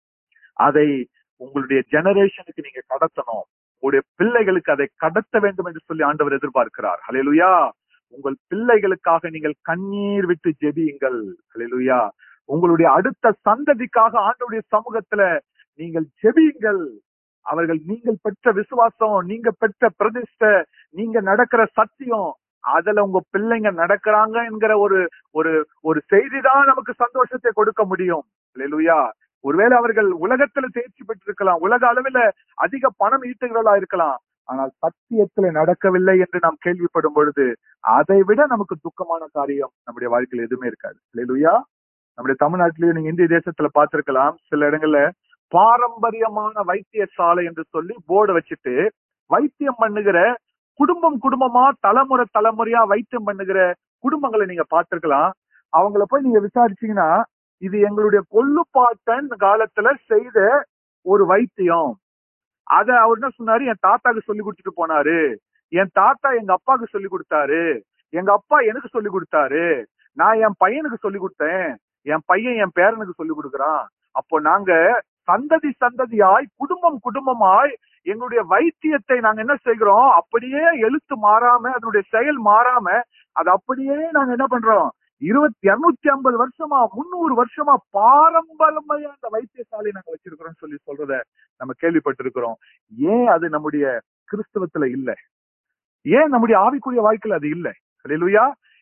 அதை உங்களுடைய ஜெனரேஷனுக்கு நீங்க கடத்தணும் உங்களுடைய பிள்ளைகளுக்கு அதை கடத்த வேண்டும் என்று சொல்லி ஆண்டவர் எதிர்பார்க்கிறார் ஹalleluya உங்கள் பிள்ளைகளுக்காக நீங்கள் கண்ணீர் விட்டு ஜெபியுங்கள் ஹalleluya உங்களுடைய அடுத்த சந்ததிக்காக ஆண்டவருடைய சமூகத்துல நீங்கள் ஜெபியுங்கள் அவர்கள் நீங்கள் பெற்ற விசுவாசம் நீங்க பெற்ற பிரதிஷ்டை நீங்க நடக்கிற சத்தியம் அதுல உங்க பிள்ளைங்க நடக்கிறாங்க என்கிற ஒரு ஒரு ஒரு செய்தி தான் நமக்கு சந்தோஷத்தை கொடுக்க முடியும் ஹalleluya ஒருவேளை அவர்கள் உலகத்துல தேர்ச்சி பெற்றிருக்கலாம் உலக அளவில் அதிக பணம் ஈட்டுகிறவர்களா இருக்கலாம் ஆனால் சத்தியத்துல நடக்கவில்லை என்று நாம் கேள்விப்படும் பொழுது அதை விட நமக்கு துக்கமான காரியம் நம்முடைய வாழ்க்கையில் எதுவுமே இருக்காது ஹalleluya நம்முடைய தமிழ்நாட்டிலேயே நீங்க இந்திய தேசத்துல பார்த்திருக்கலாம் சில இடங்கள்ல பாரம்பரியமான வைத்தியசாலை என்று சொல்லி போர்டு வச்சுட்டு வைத்தியம் பண்ணுகிற குடும்பம் குடும்பமா தலைமுறை தலைமுறையா வைத்தியம் பண்ணுகிற குடும்பங்களை நீங்க பார்த்திருக்கலாம் அவங்கள போய் நீங்க விசாரிச்சீங்கன்னா இது எங்களுடைய கொள்ளுப்பாட்டன் காலத்துல செய்த ஒரு வைத்தியம் அத அவர் என்ன சொன்னாரு என் தாத்தாக்கு சொல்லி கொடுத்துட்டு போனாரு என் தாத்தா எங்க அப்பாவுக்கு சொல்லி கொடுத்தாரு எங்க அப்பா எனக்கு சொல்லி கொடுத்தாரு நான் என் பையனுக்கு சொல்லி கொடுத்தேன் என் பையன் என் பேரனுக்கு சொல்லி கொடுக்குறான் அப்போ நாங்க சந்ததி சந்ததியாய் குடும்பம் குடும்பமாய் எங்களுடைய வைத்தியத்தை நாங்க என்ன செய்கிறோம் அப்படியே எழுத்து மாறாம அதனுடைய செயல் மாறாம அது அப்படியே நாங்க என்ன பண்றோம் இருபத்தி இருநூத்தி ஐம்பது வருஷமா முன்னூறு வருஷமா பாரம்பரியமா அந்த வைத்தியசாலை நாங்க வச்சிருக்கிறோம் சொல்லி சொல்றத நம்ம கேள்விப்பட்டிருக்கிறோம் ஏன் அது நம்முடைய கிறிஸ்தவத்துல இல்ல ஏன் நம்முடைய ஆவிக்குரிய வாழ்க்கையில அது இல்ல அல்லேலூயா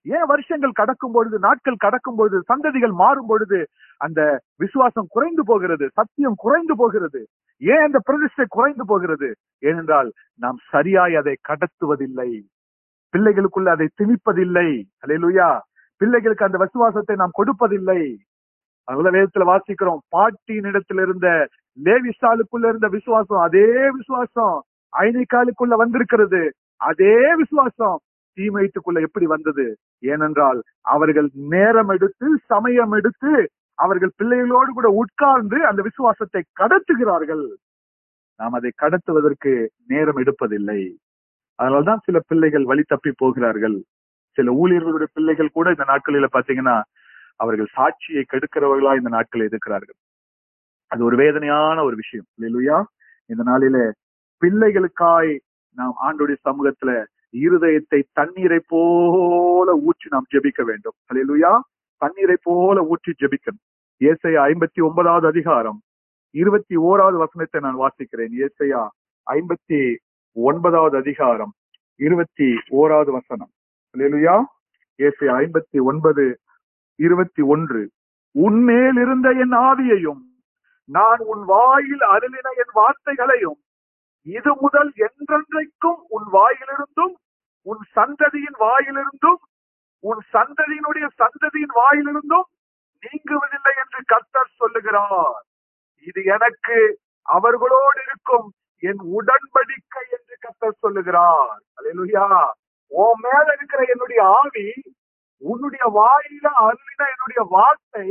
ஏன் வருஷங்கள் கடக்கும் பொழுது நாட்கள் கடக்கும் பொழுது சந்ததிகள் மாறும் பொழுது அந்த விசுவாசம் குறைந்து போகிறது சத்தியம் குறைந்து போகிறது ஏன் அந்த பிரதிஷ்டை குறைந்து போகிறது ஏனென்றால் நாம் சரியாய் அதை கடத்துவதில்லை பிள்ளைகளுக்குள்ள அதை திணிப்பதில்லை அல்லேலூயா பிள்ளைகளுக்கு அந்த விசுவாசத்தை நாம் கொடுப்பதில்லை அதனால வேதத்துல வாசிக்கிறோம் பாட்டியின் இடத்துல இருந்த லேவிசாலுக்குள்ள இருந்த விசுவாசம் அதே விசுவாசம் ஐனிக்காலுக்குள்ள வந்திருக்கிறது அதே விசுவாசம் தீமைத்துக்குள்ள எப்படி வந்தது ஏனென்றால் அவர்கள் நேரம் எடுத்து சமயம் எடுத்து அவர்கள் பிள்ளைகளோடு கூட உட்கார்ந்து அந்த விசுவாசத்தை கடத்துகிறார்கள் நாம் அதை கடத்துவதற்கு நேரம் எடுப்பதில்லை அதனால்தான் சில பிள்ளைகள் வழி தப்பி போகிறார்கள் சில ஊழியர்களுடைய பிள்ளைகள் கூட இந்த நாட்களில பாத்தீங்கன்னா அவர்கள் சாட்சியை கெடுக்கிறவர்களா இந்த நாட்களில் இருக்கிறார்கள் அது ஒரு வேதனையான ஒரு விஷயம் இல்லையா இந்த நாளில பிள்ளைகளுக்காய் நாம் ஆண்டுடைய சமூகத்துல இருதயத்தை தண்ணீரை போல ஊற்றி நாம் ஜெபிக்க வேண்டும் அல்லேலூயா தண்ணீரை போல ஊற்றி ஜெபிக்கணும் ஏசையா ஐம்பத்தி ஒன்பதாவது அதிகாரம் இருபத்தி ஓராவது வசனத்தை நான் வாசிக்கிறேன் ஏசையா ஐம்பத்தி ஒன்பதாவது அதிகாரம் இருபத்தி ஓராவது வசனம் அல்லேலூயா ஏசையா ஐம்பத்தி ஒன்பது இருபத்தி ஒன்று உன்மேல் இருந்த என் ஆவியையும் நான் உன் வாயில் அருளின என் வார்த்தைகளையும் இது முதல் என்றென்றைக்கும் உன் வாயிலிருந்தும் உன் சந்ததியின் வாயிலிருந்தும் உன் சந்ததியினுடைய சந்ததியின் வாயிலிருந்தும் நீங்குவதில்லை என்று கர்த்தர் சொல்லுகிறார் இது எனக்கு அவர்களோடு இருக்கும் என் உடன்படிக்கை என்று கர்த்தர் சொல்லுகிறார் அல்லேலூயா உன் மேல இருக்கிற என்னுடைய ஆவி உன்னுடைய வாயில அருளின என்னுடைய வார்த்தை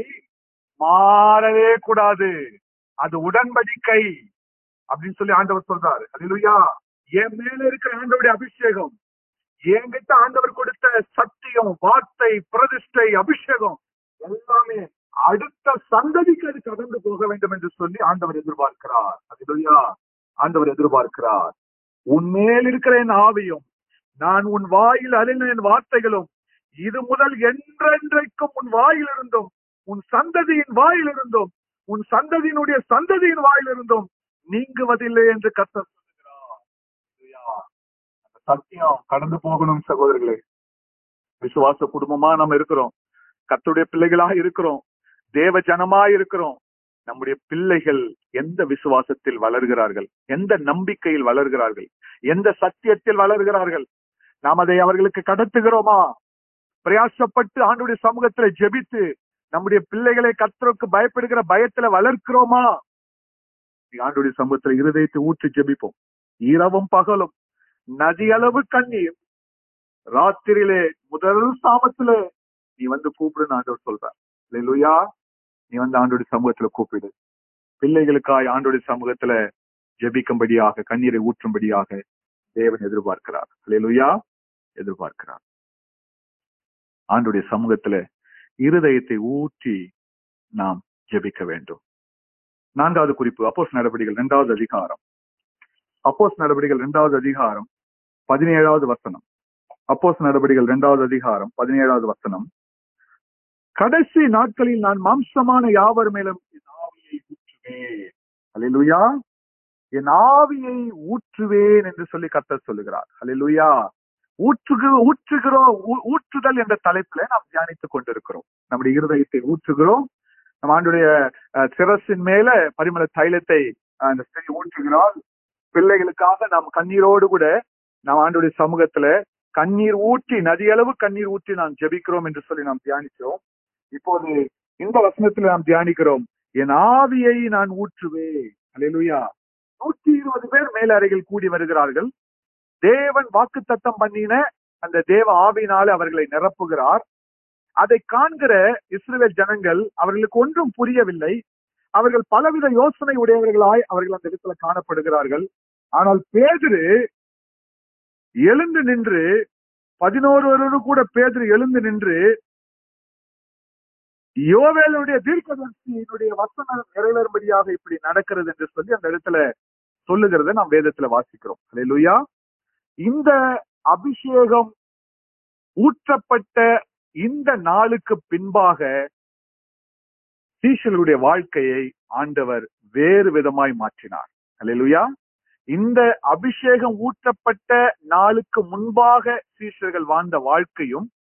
மாறவே கூடாது அது உடன்படிக்கை அப்படின்னு சொல்லி ஆண்டவர் சொல்றாரு அல்லேலூயா என் மேல இருக்கிற ஆண்டவருடைய அபிஷேகம் என்கிட்ட ஆண்டவர் கொடுத்த சத்தியம் வார்த்தை பிரதிஷ்டை அபிஷேகம் எல்லாமே அடுத்த சந்ததிக்கு அது கடந்து போக வேண்டும் என்று சொல்லி ஆண்டவர் எதிர்பார்க்கிறார் அல்லேலூயா ஆண்டவர் எதிர்பார்க்கிறார் உன் மேல் இருக்கிற என் ஆவியும் நான் உன் வாயில் அருளின என் வார்த்தைகளும் இது முதல் என்றென்றைக்கும் உன் வாயிலிருந்தும் உன் சந்ததியின் வாயிலிருந்தும் உன் சந்ததியினுடைய சந்ததியின் வாயிலிருந்தும் நீங்குவதில்லை என்று கர்த்தர் சொல்லுகிறார் அல்லேலூயா. அந்த சத்தியம் கடந்து போகணும் சகோதரர்களே விசுவாச குடும்பமா நம்ம இருக்கிறோம் கர்த்தருடைய பிள்ளைகளா இருக்கிறோம் தேவ ஜனமா இருக்கிறோம் நம்முடைய பிள்ளைகள் எந்த விசுவாசத்தில் வளர்கிறார்கள் எந்த நம்பிக்கையில் வளர்கிறார்கள் எந்த சத்தியத்தில் வளர்கிறார்கள் நாம் அதை அவர்களுக்கு கடத்துகிறோமா பிரயாசப்பட்டு ஆண்டுடைய சமூகத்துல ஜெபித்து நம்முடைய பிள்ளைகளை கர்த்தருக்கு பயப்படுகிற பயத்துல வளர்க்கிறோமா ஆண்டுடைய சமூகத்துல இருதயத்தை ஊற்றி ஜெபிப்போம் இரவும் பகலும் நதி அளவு கண்ணீர் ராத்திரியிலே முதல் சாமத்துல நீ வந்து கூப்பிடுன்னு ஆண்டவர் சொல்றார் இல்லையா நீ வந்து ஆண்டோடைய சமூகத்துல கூப்பிடு பிள்ளைகளுக்காய் ஆண்டோடைய சமூகத்துல ஜெபிக்கும்படியாக கண்ணீரை ஊற்றும்படியாக தேவன் எதிர்பார்க்கிறார் இல்லையா எதிர்பார்க்கிறார் ஆண்டுடைய சமூகத்துல இருதயத்தை ஊற்றி நாம் ஜெபிக்க வேண்டும் நான்காவது குறிப்பு அப்போஸ் நடவடிக்கைகள் இரண்டாவது அதிகாரம் அப்போஸ் நடவடிக்கைகள் இரண்டாவது அதிகாரம் பதினேழாவது வசனம் அப்போஸ் நடவடிக்கைகள் இரண்டாவது அதிகாரம் பதினேழாவது வசனம் கடைசி நாட்களில் நான் மாம்சமான யாவர் மேலும் என் ஆவியை ஊற்றுவேன் அல்லேலூயா என் ஆவியை ஊற்றுவேன் என்று சொல்லி கர்த்தர் சொல்லுகிறார் அல்லேலூயா ஊற்றுகு ஊற்றுகிறோம் ஊ- ஊற்றுதல் என்ற தலைப்புல நாம் தியானித்துக் கொண்டிருக்கிறோம் நம்முடைய இருதயத்தை ஊற்றுகிறோம் நம் ஆண்டுடைய அஹ், சிரசின் மேல பரிமள தைலத்தை அஹ், அந்த ஸ்திரீ ஊற்றுகிறாள் பிள்ளைகளுக்காக நாம் கண்ணீரோடு கூட நாம் ஆண்டுடைய சமூகத்துல கண்ணீர் ஊற்றி நதியளவு கண்ணீர் ஊற்றி நாம் ஜெபிக்கிறோம் என்று சொல்லி நாம் தியானிக்கிறோம் இப்போது இந்த வசனத்துல நாம் தியானிக்கிறோம் என் ஆவியை நான் ஊற்றுவேன் அல்லேலூயா நூற்றி இருபது பேர் மேலறைகள் கூடி வருகிறார்கள் தேவன் வாக்கு தத்தம் பண்ணின அந்த தேவ ஆவியினாலே அவர்களை நிரப்புகிறார் அதை காண்கிற இஸ்ரவேல் ஜனங்கள் அவர்களுக்கு ஒன்றும் புரியவில்லை அவர்கள் பலவித யோசனை உடையவர்களாய் அவர்கள் அந்த இடத்துல காணப்படுகிறார்கள் ஆனால் பேதுரு எழுந்து நின்று பதினோருவரோடு கூட பேதுரு எழுந்து நின்று யோவேலுடைய தீர்க்கதரிசியினுடைய வசனம் நிறைவேறும்படியாக இப்படி நடக்கிறது என்று சொல்லி அந்த இடத்துல சொல்லுகிறத நாம் வேதத்துல வாசிக்கிறோம் அல்லேலூயா இந்த அபிஷேகம் ஊற்றப்பட்ட இந்த நாளுக்கு பின்பாக சீஷர்களுடைய வாழ்க்கையை ஆண்டவர் வேறு விதமாய் மாற்றினார் அல்லேலூயா இந்த அபிஷேகம் ஊற்றப்பட்ட நாளுக்கு முன்பாக சீஷர்கள் வாழ்ந்த வாழ்க்கையும்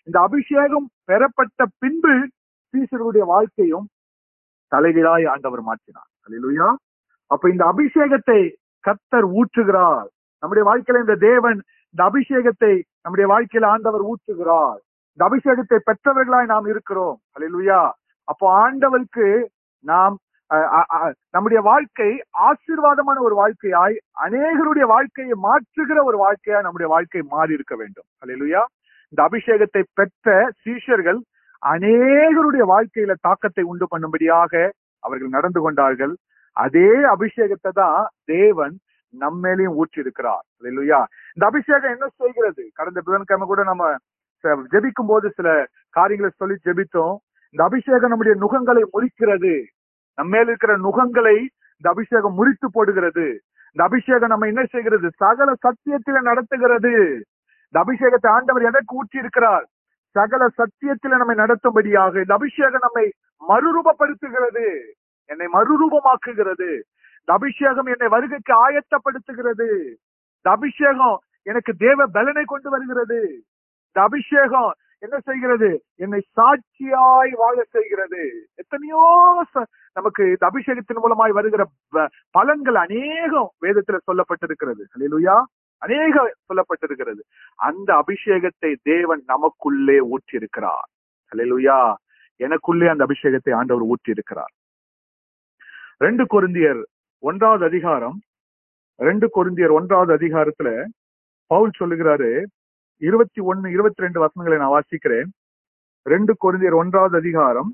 இந்த அபிஷேகம் பெறப்பட்ட பின்பு சீசருடைய வாழ்க்கையும் தலைகீழாய் ஆண்டவர் மாற்றினார் அல்லேலூயா அப்ப இந்த அபிஷேகத்தை கத்தர் ஊற்றுகிறார் நம்முடைய வாழ்க்கையில இந்த தேவன் இந்த அபிஷேகத்தை நம்முடைய வாழ்க்கையில ஆண்டவர் ஊற்றுகிறார் இந்த அபிஷேகத்தை பெற்றவர்களாய் நாம் இருக்கிறோம் அல்லேலூயா அப்போ ஆண்டவருக்கு நாம் அஹ், அஹ், அஹ், நம்முடைய வாழ்க்கை ஆசீர்வாதமான ஒரு வாழ்க்கையாய் அநேகருடைய வாழ்க்கையை மாற்றுகிற ஒரு வாழ்க்கையாய் நம்முடைய வாழ்க்கை மாறி இருக்க வேண்டும் அல்லேலூயா இந்த அபிஷேகத்தை பெற்ற சீஷர்கள் அநேகருடைய வாழ்க்கையில தாக்கத்தை உண்டு பண்ணும்படியாக அவர்கள் நடந்து கொண்டார்கள் அதே அபிஷேகத்தை தான் தேவன் நம்மேலையும் ஊற்றி இருக்கிறார் அல்லேலூயா இந்த அபிஷேகம் என்ன செய்கிறது கடந்த புதன்கிழமை கூட நம்ம ச- ஜெபிக்கும் போது சில காரியங்களை சொல்லி ஜெபித்தோம் இந்த அபிஷேகம் நம்முடைய நுகங்களை முறிக்கிறது நம்ம மேல இருக்கிற நுகங்களை இந்த அபிஷேகம் முறித்து போடுகிறது இந்த அபிஷேகம் நம்ம என்ன செய்கிறது சகல சத்தியத்தில நடத்துகிறது இந்த அபிஷேகத்தை ஆண்டவர் எதற்கு ஊற்றி இருக்கிறார் சகல சத்தியத்தில நம்மை நடத்தும்படியாக இந்த அபிஷேகம் நம்மை மறுரூபப்படுத்துகிறது என்னை மறுரூபமாக்குகிறது இந்த அபிஷேகம் என்னை வருகைக்கு ஆயத்தப்படுத்துகிறது இந்த அபிஷேகம் எனக்கு தேவ பலனை கொண்டு வருகிறது இந்த அபிஷேகம் என்ன செய்கிறது என்னை சாட்சியாய் வாழ செய்கிறது எத்தனையோ ச- நமக்கு இந்த அபிஷேகத்தின் மூலமாய் வருகிற ப- பலன்கள் அநேகம் வேதத்துல சொல்லப்பட்டிருக்கிறது அல்லேலூயா அநேக சொல்லப்பட்டிருக்கிறது அந்த அபிஷேகத்தை தேவன் நமக்குள்ளே ஊற்றியிருக்கிறார் அல்லேலூயா எனக்குள்ளே அந்த அபிஷேகத்தை ஆண்டவர் ஊற்றியிருக்கிறார் ரெண்டு கொரிந்தியர் ஒன்றாவது அதிகாரம் ரெண்டு கொரிந்தியர் ஒன்றாவது அதிகாரத்துல பவுல் சொல்லுகிறாரு இருபத்தி ஒன்னு இருபத்தி ரெண்டு வசனங்களை நான் வாசிக்கிறேன் ரெண்டு கொரிந்தியர் ஒன்றாவது அதிகாரம்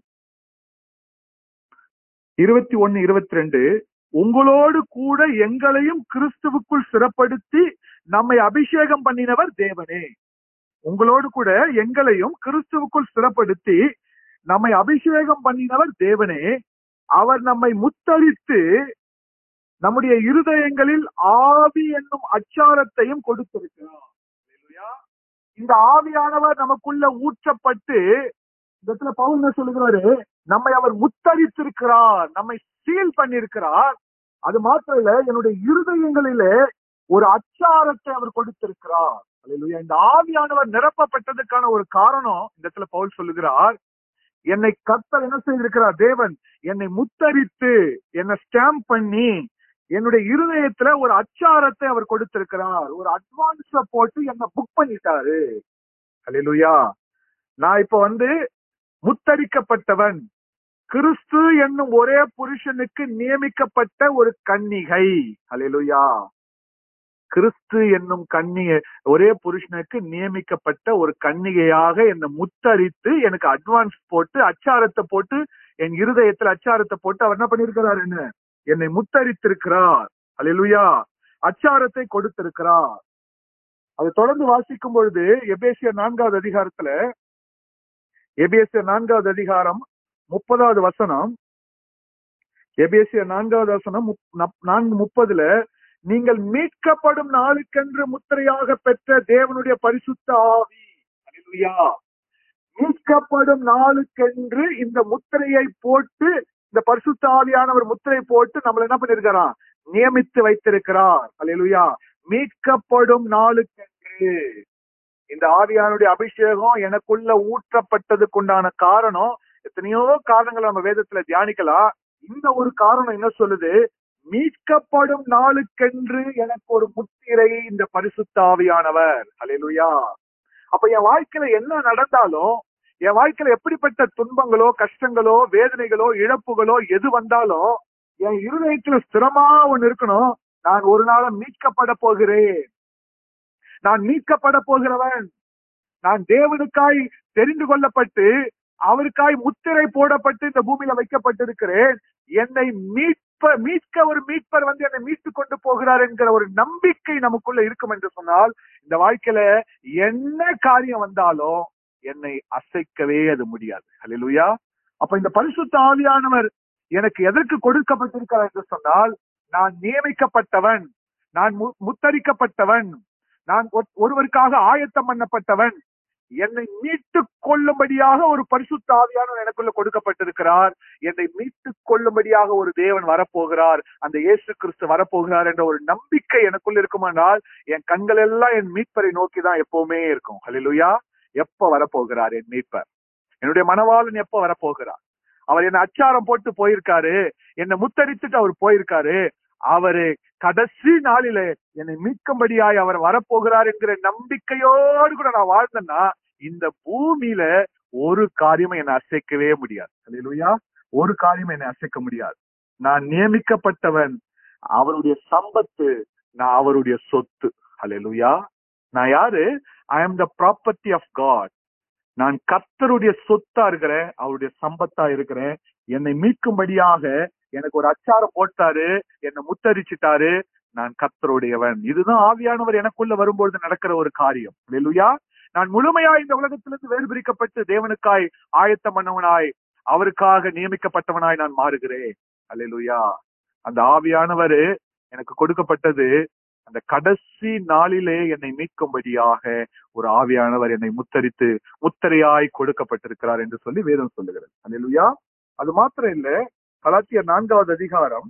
இருபத்தி ஒன்னு இருபத்தி ரெண்டு உங்களோடு கூட எங்களையும் கிறிஸ்துவுக்குள் சிறப்படுத்தி நம்மை அபிஷேகம் பண்ணினவர் தேவனே உங்களோடு கூட எங்களையும் கிறிஸ்துவுக்குள் சிறப்படுத்தி நம்மை அபிஷேகம் பண்ணினவர் தேவனே அவர் நம்மை முத்தரித்து நம்முடைய இருதயங்களில் ஆவி என்னும் அச்சாரத்தையும் கொடுத்திருக்கிறார் அல்லேலூயா. இந்த ஆவியானவர் நமக்குள்ள ஊற்றப்பட்டு இந்த இடத்துல பவுல் என்ன சொல்லுகிறாரு நம்மை அவர் முத்தரித்திருக்கிறார் நம்மை சீல் பண்ணியிருக்கிறார் அது மாத்திரம் இல்ல என்னுடைய இருதயங்களிலே ஒரு அச்சாரத்தை அவர் கொடுத்திருக்கிறார் அல்லேலூயா. இந்த ஆவியானவர் நிரப்பப்பட்டதுக்கான ஒரு காரணம் இந்த இடத்துல பவுல் சொல்லுகிறார் என்னை கர்த்தர் என்ன செய்திருக்கிறார் தேவன் என்னை முத்தரித்து என்னை ஸ்டாம்ப் பண்ணி என்னுடைய இருதயத்துல ஒரு அச்சாரத்தை அவர் கொடுத்திருக்கிறார் ஒரு அட்வான்ஸ போட்டு என்ன புக் பண்ணிட்டாரு அல்லேலூயா நான் இப்ப வந்து முத்தரிக்கப்பட்டவன் கிறிஸ்து என்னும் ஒரே புருஷனுக்கு நியமிக்கப்பட்ட ஒரு கன்னிகை அல்லேலூயா கிறிஸ்து என்னும் கன்னிகை ஒரே புருஷனுக்கு நியமிக்கப்பட்ட ஒரு கன்னிகையாக என்னை முத்தரித்து எனக்கு அட்வான்ஸ் போட்டு அச்சாரத்தை போட்டு என் இருதயத்துல அச்சாரத்தை போட்டு அவர் என்ன பண்ணிருக்கிறார் என்ன என்னை முத்தரித்திருக்கிறார் அல்லேலூயா அச்சாரத்தை கொடுத்திருக்கிறார் அது தொடர்ந்து வாசிக்கும் பொழுது எபேசியர் நான்காவது அதிகாரத்துல எபேசியர் நான்காவது அதிகாரம் முப்பதாவது வசனம் எபேசியர் நான்காவது வசனம் முப்- நப்- நான்கு முப்பதுல நீங்கள் மீட்கப்படும் நாளுக்கென்று முத்திரையாக பெற்ற தேவனுடைய பரிசுத்த ஆவி அல்லேலூயா மீட்கப்படும் நாளுக்கென்று இந்த முத்திரையை போட்டு இந்த பரிசுத்த ஆவியானவர் முத்திரை போட்டு நம்மள என்ன பண்ணிருக்கிறார் நியமித்து வைத்திருக்கிறார் அல்லேலூயா மீட்கப்படும் நாளுக்கென்று இந்த ஆவியானுடைய அபிஷேகம் எனக்குள்ள ஊற்றப்பட்டதுக்கு உண்டான காரணம் எத்தனையோ காரணங்களை நம்ம வேதத்துல தியானிக்கலாம் இந்த ஒரு காரணம் என்ன சொல்லுது மீட்கப்படும் நாளுக்கென்று எனக்கு ஒரு முத்திரை இந்த பரிசுத்த ஆவியானவர் அல்லேலூயா அப்ப என் வாழ்க்கையில என்ன நடந்தாலும் என் வாழ்க்கையில எப்படிப்பட்ட துன்பங்களோ கஷ்டங்களோ வேதனைகளோ இழப்புகளோ எது வந்தாலும் என் இருதயத்துல ஸ்திரமா ஒண்ணு இருக்கணும் நான் ஒரு நாளும் மீட்கப்பட போகிறேன் நான் மீட்கப்பட போகிறவன் நான் தேவனுக்காய் தெரிந்து கொள்ளப்பட்டு அவருக்காய் முத்திரை போடப்பட்டு இந்த பூமியில வைக்கப்பட்டிருக்கிறேன் என்னை மீட்ப மீட்க ஒரு மீட்பர் வந்து என்னை மீட்டு கொண்டு போகிறார் என்கிற ஒரு நம்பிக்கை நமக்குள்ள இருக்கும் என்று சொன்னால் இந்த வாழ்க்கையில என்ன காரியம் வந்தாலும் என்னை அசைக்கவே அது முடியாது அல்லேலூயா அப்ப இந்த பரிசுத்த ஆவியானவர் எனக்கு எதற்கு கொடுக்கப்பட்டிருக்கிறார் என்று சொன்னால் நான் நியமிக்கப்பட்டவன் நான் மு- முத்தரிக்கப்பட்டவன் நான் ஒ- ஒருவருக்காக ஆயத்தம் பண்ணப்பட்டவன் என்னை மீட்டுக் கொள்ளும்படியாக ஒரு பரிசுத்த ஆவியானவர் எனக்குள்ள கொடுக்கப்பட்டிருக்கிறார் என்னை மீட்டுக் கொள்ளும்படியாக ஒரு தேவன் வரப்போகிறார் அந்த இயேசு கிறிஸ்து வரப்போகிறார் என்ற ஒரு நம்பிக்கை எனக்குள்ள இருக்குமானால் என் கண்கள் எல்லாம் என் மீட்பரை நோக்கி தான் எப்பவுமே இருக்கும் ஹalleluya எப்ப வரப்போகிறார் என் மீட்பர் என்னுடைய மனவாளன் எப்ப வரப்போகிறார் அவர் என்ன அச்சாரம் போட்டு போயிருக்காரு என்னை முத்தரித்துட்டு அவர் போயிருக்காரு அவரு கடைசி நாளிலே என்னை மீட்கும்படியாய் அவர் வரப்போகிறார் என்கிற நம்பிக்கையோடு கூட நான் வாழ்ந்தேன்னா இந்த பூமியில ஒரு காரியமும் என்னை அசைக்கவே முடியாது அல்லேலூயா ஒரு காரியம் என்னை அசைக்க முடியாது நான் நியமிக்கப்பட்டவன் அவருடைய சம்பத்து நான் அவருடைய சொத்து அல்லேலூயா நான் யாரு I am the property of God நான் கர்த்தருடைய சொத்தா இருக்கிறேன் அவருடைய சம்பத்தா இருக்கிறேன் என்னை மீட்கும்படியாக எனக்கு ஒரு அச்சாரம் போட்டாரு என்னை முத்தரிச்சிட்டாரு நான் கர்த்தருடையவன் இதுதான் ஆவியானவர் எனக்குள்ள வரும்பொழுது நடக்கிற ஒரு காரியம் இல்லையா நான் முழுமையா இந்த உலகத்திலிருந்து வேறு பிரிக்கப்பட்டு தேவனுக்காய் ஆயத்தம் பண்ணவனாய் அவருக்காக நியமிக்கப்பட்டவனாய் நான் மாறுகிறேன் அல்லேலூயா அந்த ஆவியானவர் எனக்கு கொடுக்கப்பட்டது அந்த கடைசி நாளிலே என்னை மீட்கும்படியாக ஒரு ஆவியானவர் என்னை முத்தரித்து முத்திரையாய் கொடுக்கப்பட்டிருக்கிறார் என்று சொல்லி வேதம் சொல்லுகிறது அல்லேலூயா அது மாத்திரம் இல்ல கலாத்தியர் நான்காவது அதிகாரம்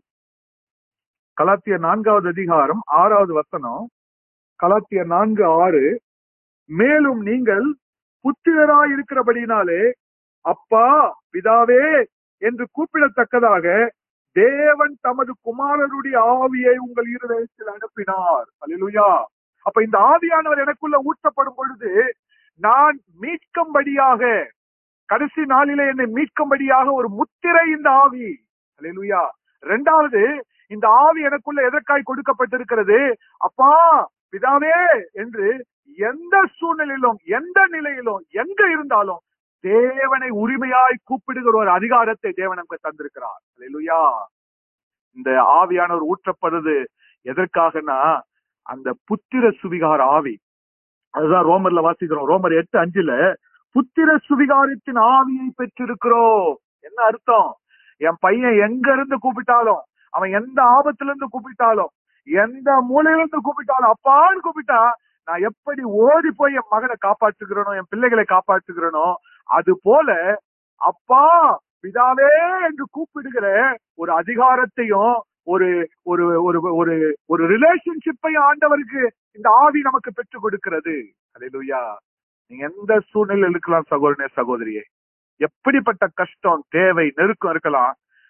கலாத்தியர் நான்காவது அதிகாரம் ஆறாவது வசனம் கலாத்தியர் நான்கு ஆறு மேலும் நீங்கள் புத்திரராய் இருக்கிறபடினாலே அப்பா பிதாவே என்று கூப்பிடத்தக்கதாக தேவன் தமது குமாரருடைய ஆவியை உங்கள் இருதயத்தில் அனுப்பினார் அல்லேலூயா அப்ப இந்த ஆவியானவர் எனக்குள்ள ஊற்றப்படும் பொழுது நான் மீட்கும்படியாக கடைசி நாளிலே என்னை மீட்கும்படியாக ஒரு முத்திரை இந்த ஆவி அல்லேலூயா ரெண்டாவது இந்த ஆவி எனக்குள்ள எதற்காய் கொடுக்கப்பட்டிருக்கிறது அப்பா பிதாவே என்று எந்த சூழ்நிலையிலும் எந்த நிலையிலும் எங்க இருந்தாலும் தேவனை உரிமையாய் கூப்பிடுகிற ஒரு அதிகாரத்தை தேவன் நமக்கு தந்திருக்கிறார் அல்லேலூயா இந்த ஆவியானவர் ஊற்றப்படுறது எதற்காகனா அந்த புத்திர சுவிகார ஆவி அதுதான் ரோமர்ல வாசிக்கிறோம் ரோமர் எட்டு அஞ்சுல புத்திர சுவிகாரத்தின் ஆவியை பெற்றிருக்கிறோம் என்ன அர்த்தம் என் பையன் எங்க இருந்து கூப்பிட்டாலும் அவன் எந்த ஆபத்துல இருந்து கூப்பிட்டாலும் எந்த மூலையில இருந்து கூப்பிட்டாலும் அப்பான்னு கூப்பிட்டா நான் எப்படி ஓடி போய் என் மகனை காப்பாற்றுகிறனோ என் பிள்ளைகளை காப்பாற்றுகிறனோ அது போல அப்பா பிதாவே என்று கூப்பிடுகிற ஒரு அதிகாரத்தையும் ஒரு ஒரு ஒரு ஒரு ஒரு ரிலேஷன்ஷிப்பையும் ஆண்டவருக்கு இந்த ஆவி நமக்கு பெற்றுக் கொடுக்கிறது அல்லேலூயா நீங்க எந்த சூழ்நிலையில் இருக்கலாம் சகோதரனே சகோதரியே எப்படிப்பட்ட கஷ்டம் தேவை நெருக்கம் இருக்கலாம்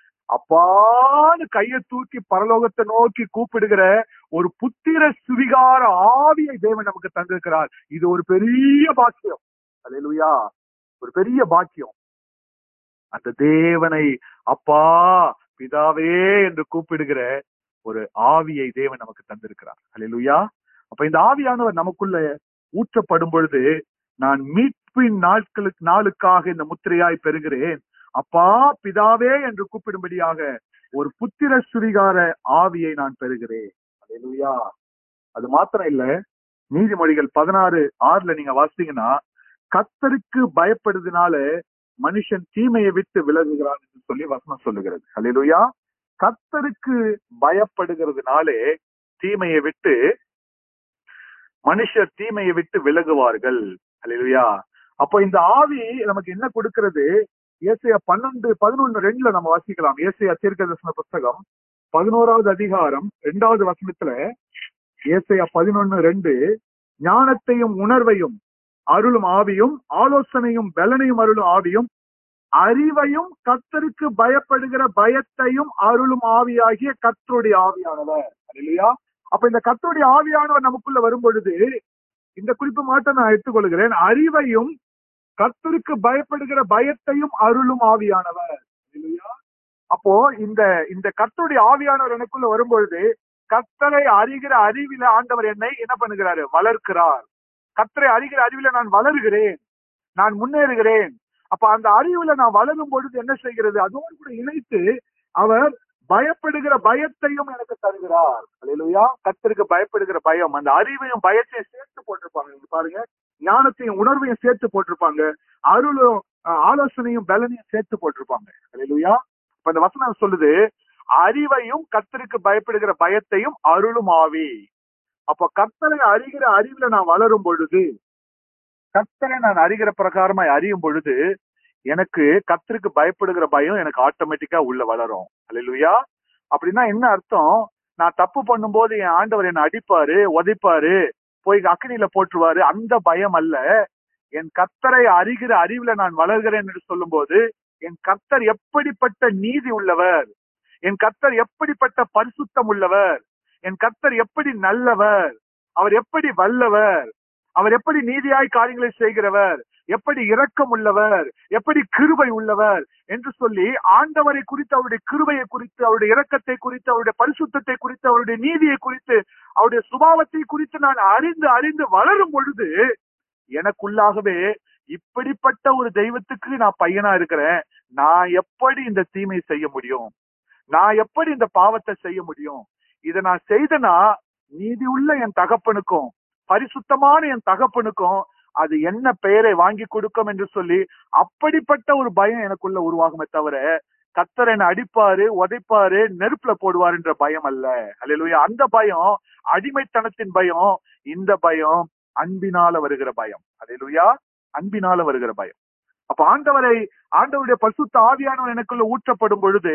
அப்பான்னு கையை தூக்கி பரலோகத்தை நோக்கி கூப்பிடுகிற ஒரு புத்திர சுவிகார ஆவியை தேவன் நமக்கு தந்திருக்கிறார் இது ஒரு பெரிய பாக்கியம் அல்லேலூயா ஒரு பெரிய பாக்கியம் அந்த தேவனை அப்பா பிதாவே என்று கூப்பிடுகிற ஒரு ஆவியை தேவன் நமக்கு தந்திருக்கிறார் அல்லேலூயா அப்ப இந்த ஆவியானவர் நமக்குள்ள ஊற்றப்படும் பொழுது நான் மீட்பின் நாட்களுக்கு நாளுக்காக இந்த முத்திரையாய் பெறுகிறேன் அப்பா பிதாவே என்று கூப்பிடும்படியாக ஒரு புத்திர சுரிகார ஆவியை நான் பெறுகிறேன் அல்லேலூயா அது மாத்திரம் இல்ல நீதிமொழிகள் பதினாறு ஆறுல நீங்க வாசித்தீங்கன்னா கத்தருக்கு பயப்படுறதுனால மனுஷன் தீமையை விட்டு விலகுகிறான் என்று சொல்லி வசனம் சொல்லுகிறது அல்லேலூயா கத்தருக்கு பயப்படுகிறதுனாலே தீமையை விட்டு மனுஷர் தீமையை விட்டு விலகுவார்கள் அல்லேலூயா அப்போ இந்த ஆவி நமக்கு என்ன கொடுக்கிறது ஏசையா பன்னெண்டு பதினொன்னு ரெண்டுல நம்ம வாசிக்கலாம் ஏசையா தீர்க்கதர்சன புஸ்தகம் பதினோராவது அதிகாரம் இரண்டாவது வசனத்துல ஏசையா பதினொன்னு ரெண்டு ஞானத்தையும் உணர்வையும் அருளும் ஆவியும் ஆலோசனையும் பலனையும் அருளும் ஆவியும் அறிவையும் கத்தருக்கு பயப்படுகிற பயத்தையும் அருளும் ஆவியாகிய கத்தருடைய ஆவியானவர் இல்லையா அப்ப இந்த கத்தருடைய ஆவியானவர் நமக்குள்ள வரும் பொழுது இந்த குறிப்பு மாட்டம் நான் எடுத்துக்கொள்கிறேன் அறிவையும் கத்தருக்கு பயப்படுகிற பயத்தையும் அருளும் ஆவியானவர் இல்லையா அப்போ இந்த இந்த கத்தருடைய ஆவியானவர் எனக்குள்ள வரும்பொழுது கத்தரை அறிகிற அறிவில ஆண்டவர் என்னை என்ன பண்ணுகிறாரு வளர்க்கிறார் கத்தரை அறிகிற அறிவில நான் வளர்கிறேன் நான் முன்னேறுகிறேன் அப்ப அந்த அறிவுல நான் வளரும் பொழுது என்ன செய்கிறது அதோடு கூட இணைத்து அவர் பயப்படுகிற பயத்தையும் எனக்கு தருகிறார் அல்லையா கத்தருக்கு பயப்படுகிற பயம் அந்த அறிவையும் பயத்தையும் சேர்த்து போட்டிருப்பாங்க நீங்க பாருங்க ஞானத்தையும் உணர்வையும் சேர்த்து போட்டிருப்பாங்க அருளும் அஹ், ஆலோசனையும் பலனையும் சேர்த்து போட்டிருப்பாங்க அல்லையா இப்ப இந்த வசனம் சொல்லுது அறிவையும் கத்தருக்கு பயப்படுகிற பயத்தையும் அருளும் ஆவி அப்ப கர்த்தரை அறிகிற அறிவுல நான் வளரும் பொழுது கர்த்தரை நான் அறிகிற பிரகாரமாய் அறியும் பொழுது எனக்கு கர்த்தருக்கு பயப்படுகிற பயம் எனக்கு ஆட்டோமேட்டிக்கா உள்ள வளரும் அல்லையா அப்படின்னா என்ன அர்த்தம் நான் தப்பு பண்ணும்போது என் ஆண்டவர் என்னை அடிப்பாரு உதைப்பாரு போய் அக்னியில போட்டுருவாரு அந்த பயம் அல்ல என் கத்தரை அறிகிற அறிவுல நான் வளர்கிறேன் என்று சொல்லும்போது என் கத்தர் எப்படிப்பட்ட நீதி உள்ளவர் என் கத்தர் எப்படிப்பட்ட பரிசுத்தம் உள்ளவர் என் கத்தர் எப்படி நல்லவர் அவர் எப்படி வல்லவர் அவர் எப்படி நீதியாய் காரியங்களை செய்கிறவர் எப்படி இரக்கம் உள்ளவர் எப்படி கிருபை உள்ளவர் என்று சொல்லி ஆண்டவரை குறித்து அவருடைய கிருபையை குறித்து அவருடைய இரக்கத்தை குறித்து அவருடைய பரிசுத்தத்தை குறித்து அவருடைய நீதியை குறித்து அவருடைய சுபாவத்தை குறித்து நான் அறிந்து அறிந்து வளரும் பொழுது எனக்குள்ளாகவே இப்படிப்பட்ட ஒரு தெய்வத்துக்கு நான் பையனா இருக்கிறேன் நான் எப்படி இந்த தீமை செய்ய முடியும் நான் எப்படி இந்த பாவத்தை செய்ய முடியும் இதை நான் செய்தனா நீதி உள்ள என் தகப்பனுக்கும் பரிசுத்தமான என் தகப்பனுக்கும் அது என்ன பெயரை வாங்கி கொடுக்கும் என்று சொல்லி அப்படிப்பட்ட ஒரு பயம் எனக்குள்ள உருவாகுமே தவிர கத்தர் என்னை அடிப்பாரு உதைப்பாரு நெருப்புல போடுவார் என்ற பயம் அல்ல அல்லா அந்த பயம் அடிமைத்தனத்தின் பயம் இந்த பயம் அன்பினால வருகிற பயம் அல்லா அன்பினால வருகிற பயம் அப்ப ஆண்டவரை ஆண்டவருடைய பசுத்த ஆவியானவர் எனக்குள்ள ஊற்றப்படும் பொழுது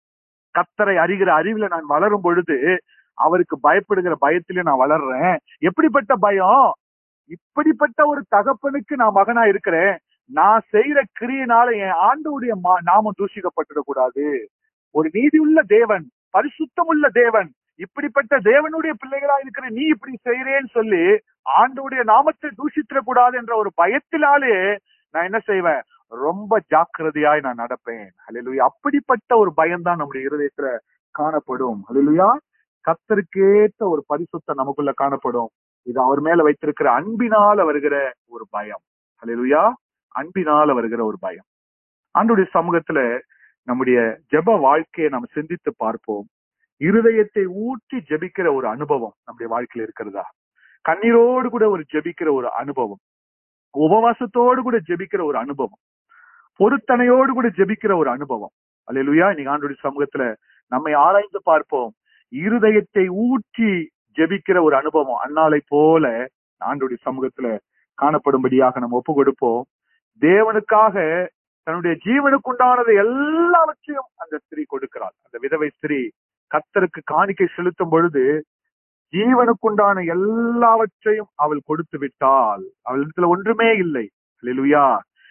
கத்தரை அறிகிற அறிவுல நான் வளரும் பொழுது அவருக்கு பயப்படுகிற பயத்திலே நான் வளர்றேன் எப்படிப்பட்ட பயம் இப்படிப்பட்ட ஒரு தகப்பனுக்கு நான் மகனா இருக்கிறேன் நான் செய்யற கிரியினால என் ஆண்டவுடைய நாமம் தூஷிக்கப்பட்டுடக்கூடாது ஒரு நீதியுள்ள தேவன் பரிசுத்தமுள்ள தேவன் இப்படிப்பட்ட தேவனுடைய பிள்ளைகளா இருக்கிற நீ இப்படி செய்யறேன்னு சொல்லி ஆண்டவுடைய நாமத்தை தூஷித்திடக்கூடாது என்ற ஒரு பயத்தினாலே நான் என்ன செய்வேன் ரொம்ப ஜாக்கிரதையாய் நான் நடப்பேன் அலையிலுயா அப்படிப்பட்ட ஒரு பயம்தான் நம்முடைய இருதயத்துல காணப்படும் அலையிலுயா கத்தருக்கேற்ற ஒரு பரிசுத்தம் நமக்குள்ள காணப்படும் இது அவர் மேல வைத்திருக்கிற அன்பினால வருகிற ஒரு பயம் அலையிலுயா அன்பினால வருகிற ஒரு பயம் ஆண்டுடைய சமூகத்துல நம்முடைய ஜெப வாழ்க்கையை நாம் சிந்தித்து பார்ப்போம் இருதயத்தை ஊற்றி ஜெபிக்கிற ஒரு அனுபவம் நம்முடைய வாழ்க்கையில இருக்கிறதா கண்ணீரோடு கூட ஒரு ஜெபிக்கிற ஒரு அனுபவம் உபவாசத்தோடு கூட ஜெபிக்கிற ஒரு அனுபவம் பொருத்தனையோடு கூட ஜெபிக்கிற ஒரு அனுபவம் அல்லையா இன்னைக்கு ஆண்டுடைய சமூகத்துல நம்மை ஆராய்ந்து பார்ப்போம் இருதயத்தை ஊற்றி ஜெபிக்கிற ஒரு அனுபவம் அன்னாலை போல ஆண்டுடைய சமூகத்துல காணப்படும்படியாக நம்ம ஒப்பு கொடுப்போம் தேவனுக்காக தன்னுடைய ஜீவனுக்குண்டானது எல்லாவற்றையும் அந்த ஸ்திரீ கொடுக்கிறாள் அந்த விதவை ஸ்திரீ கத்தருக்கு காணிக்கை செலுத்தும் பொழுது ஜீவனுக்குண்டான எல்லாவற்றையும் அவள் கொடுத்து விட்டாள் அவள் இடத்துல ஒன்றுமே இல்லை லுயா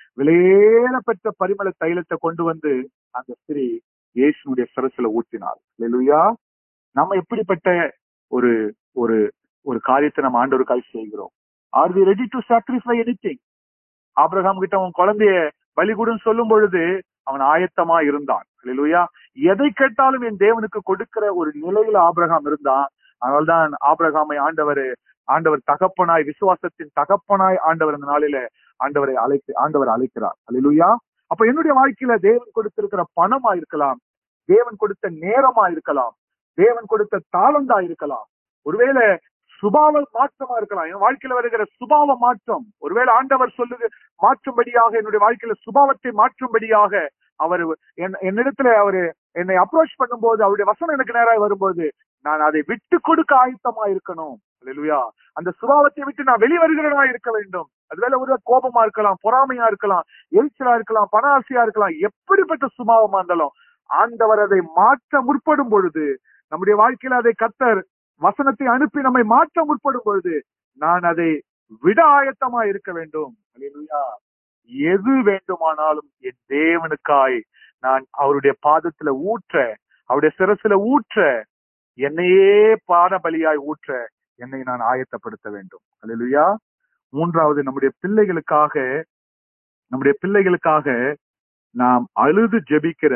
விலையேற பெற்ற பரிமள தைலத்தை கொண்டு வந்து அந்த ஸ்திரீ இயேசுனுடைய சரசுல ஊற்றினாள் லுயா நம்ம எப்படிப்பட்ட ஒரு ஒரு ஒரு காரியத்தை நம்ம ஆண்டவருக்காக செய்கிறோம் are we ready to sacrifice anything Abraham கிட்ட அவன் குழந்தைய பலி கூடும் சொல்லும் பொழுது அவன் ஆயத்தமா இருந்தான் இல்லையா எதை கேட்டாலும் என் தேவனுக்கு கொடுக்கிற ஒரு நிலையில ஆபிரகாம் இருந்தான் அதனால்தான் ஆபிரகாமை ஆண்டவர் ஆண்டவர் தகப்பனாய் விசுவாசத்தின் தகப்பனாய் ஆண்டவர் இந்த நாளில ஆண்டவரை அழைத்து ஆண்டவர் அழைக்கிறார் அல்லா அப்ப என்னுடைய வாழ்க்கையில தேவன் கொடுத்திருக்கிற பணமா இருக்கலாம் தேவன் கொடுத்த நேரமா இருக்கலாம் தேவன் கொடுத்த தாளந்தா இருக்கலாம் ஒருவேளை சுபாவ மாற்றமா இருக்கலாம் என் வாழ்க்கையில வருகிற சுபாவ மாற்றம் ஒருவேளை ஆண்டவர் சொல்லுது மாற்றும்படியாக என்னுடைய வாழ்க்கையில சுபாவத்தை மாற்றும்படியாக அவர் என்னிடத்துல அவரு என்னை அப்ரோச் பண்ணும்போது அவருடைய வசனம் எனக்கு நேராக வரும்போது நான் அதை விட்டு கொடுக்க ஆயத்தமா இருக்கணும் இல்லையா அந்த சுபாவத்தை விட்டு நான் வெளிவருகிறனா இருக்க வேண்டும் அதுவேளை ஒரு கோபமா இருக்கலாம் பொறாமையா இருக்கலாம் எரிச்சலா இருக்கலாம் பண ஆசையா இருக்கலாம் எப்படிப்பட்ட சுபாவமா இருந்தாலும் ஆண்டவர் அதை மாற்ற முற்படும் பொழுது நம்முடைய வாழ்க்கையில அதை கத்தர் வசனத்தை அனுப்பி நம்மை மாற்ற முற்படும் பொழுது நான் அதை விட ஆயத்தமா இருக்க வேண்டும் அல்லா எது வேண்டுமானாலும் என் தேவனுக்காய் நான் அவருடைய பாதத்துல ஊற்ற அவருடைய சிரசுல ஊற்ற என்னையே பாட பலியாய் ஊற்ற என்னை நான் ஆயத்தப்படுத்த வேண்டும் அல்லா மூன்றாவது நம்முடைய பிள்ளைகளுக்காக நம்முடைய பிள்ளைகளுக்காக நாம் அழுது ஜெபிக்கிற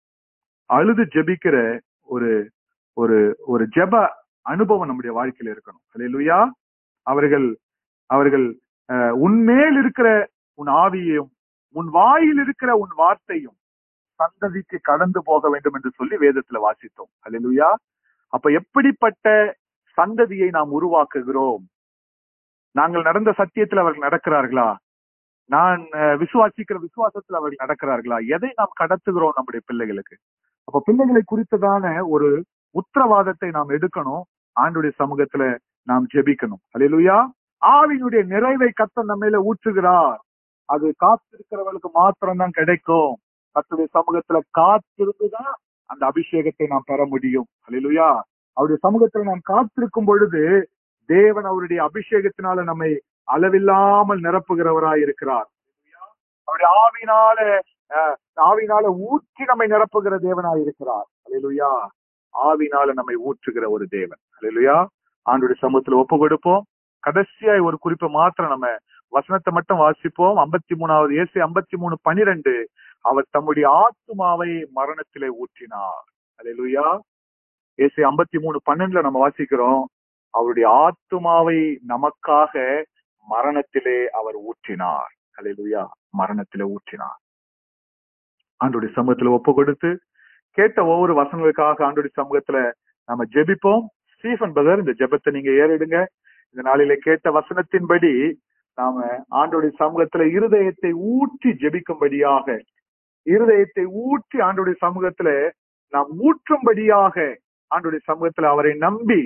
அழுது ஜெபிக்கிற ஒரு ஒரு ஒரு ஜெப அனுபவம் நம்முடைய வாழ்க்கையில இருக்கணும் அல்லா அவர்கள் அவர்கள் உன்மேல் இருக்கிற உன் ஆவியையும் உன் வாயில் இருக்கிற உன் வார்த்தையும் சந்ததிக்கு கடந்து போக வேண்டும் என்று சொல்லி வேதத்துல வாசித்தோம் அல்லா அப்ப எப்படிப்பட்ட சந்ததியை நாம் உருவாக்குகிறோம் நாங்கள் நடந்த சத்தியத்தில் அவர்கள் நடக்கிறார்களா நான் விசுவாசிக்கிற விசுவாசத்தில் அவர்கள் நடக்கிறார்களா எதை நாம் கடத்துகிறோம் நம்முடைய பிள்ளைகளுக்கு அப்ப பிள்ளைகளை குறித்ததான ஒரு உத்தரவாதத்தை நாம் எடுக்கணும் ஆண்டுடைய சமூகத்துல நாம் ஜெபிக்கணும் அலையிலுயா ஆவினுடைய நிறைவை கத்த நம்மையில ஊற்றுகிறார் அது காத்திருக்கிறவர்களுக்கு மாத்திரம் தான் கிடைக்கும் கத்துடைய சமூகத்துல காத்திருந்துதான் அந்த அபிஷேகத்தை நாம் பெற முடியும் அலையிலுயா அவருடைய சமூகத்துல நாம் காத்திருக்கும் பொழுது தேவன் அவருடைய அபிஷேகத்தினால நம்மை அளவில்லாமல் நிரப்புகிறவராய் இருக்கிறார் அவருடைய ஆவினால அஹ், ஆவினால ஊற்றி நம்மை நிரப்புகிற தேவனாய் இருக்கிறார் அல்லேலூயா ஆவினால நம்மை ஊற்றுகிற ஒரு தேவன் அல்லேலூயா ஆண்டுடைய சமூகத்துல ஒப்பு கொடுப்போம் கடைசியாய் ஒரு குறிப்பை மாத்திரம் நம்ம வசனத்தை மட்டும் வாசிப்போம் ஐம்பத்தி மூணாவது ஏசி ஐம்பத்தி மூணு பனிரெண்டு அவர் தம்முடைய ஆத்துமாவை மரணத்திலே ஊற்றினார் அல்லேலூயா ஏசி ஐம்பத்தி மூணு பன்னெண்டுல நம்ம வாசிக்கிறோம் அவருடைய ஆத்துமாவை நமக்காக மரணத்திலே அவர் ஊற்றினார் அல்லேலூயா மரணத்திலே ஊற்றினார் ஆண்டுடைய சமூகத்துல ஒப்பு கொடுத்து கேட்ட ஒவ்வொரு வசனங்களுக்காக ஆண்டுடைய சமூகத்துல நம்ம ஜெபிப்போம் ஸ்டீஃபன் பிரதர் இந்த ஜெபத்தை நீங்க ஏறிடுங்க இந்த நாளில கேட்ட வசனத்தின்படி நாம ஆண்டோடைய சமூகத்துல இருதயத்தை ஊற்றி ஜெபிக்கும்படியாக இருதயத்தை ஊற்றி ஆண்டோடைய சமூகத்துல நாம் ஊற்றும்படியாக ஆண்டோடைய சமூகத்துல அவரை நம்பி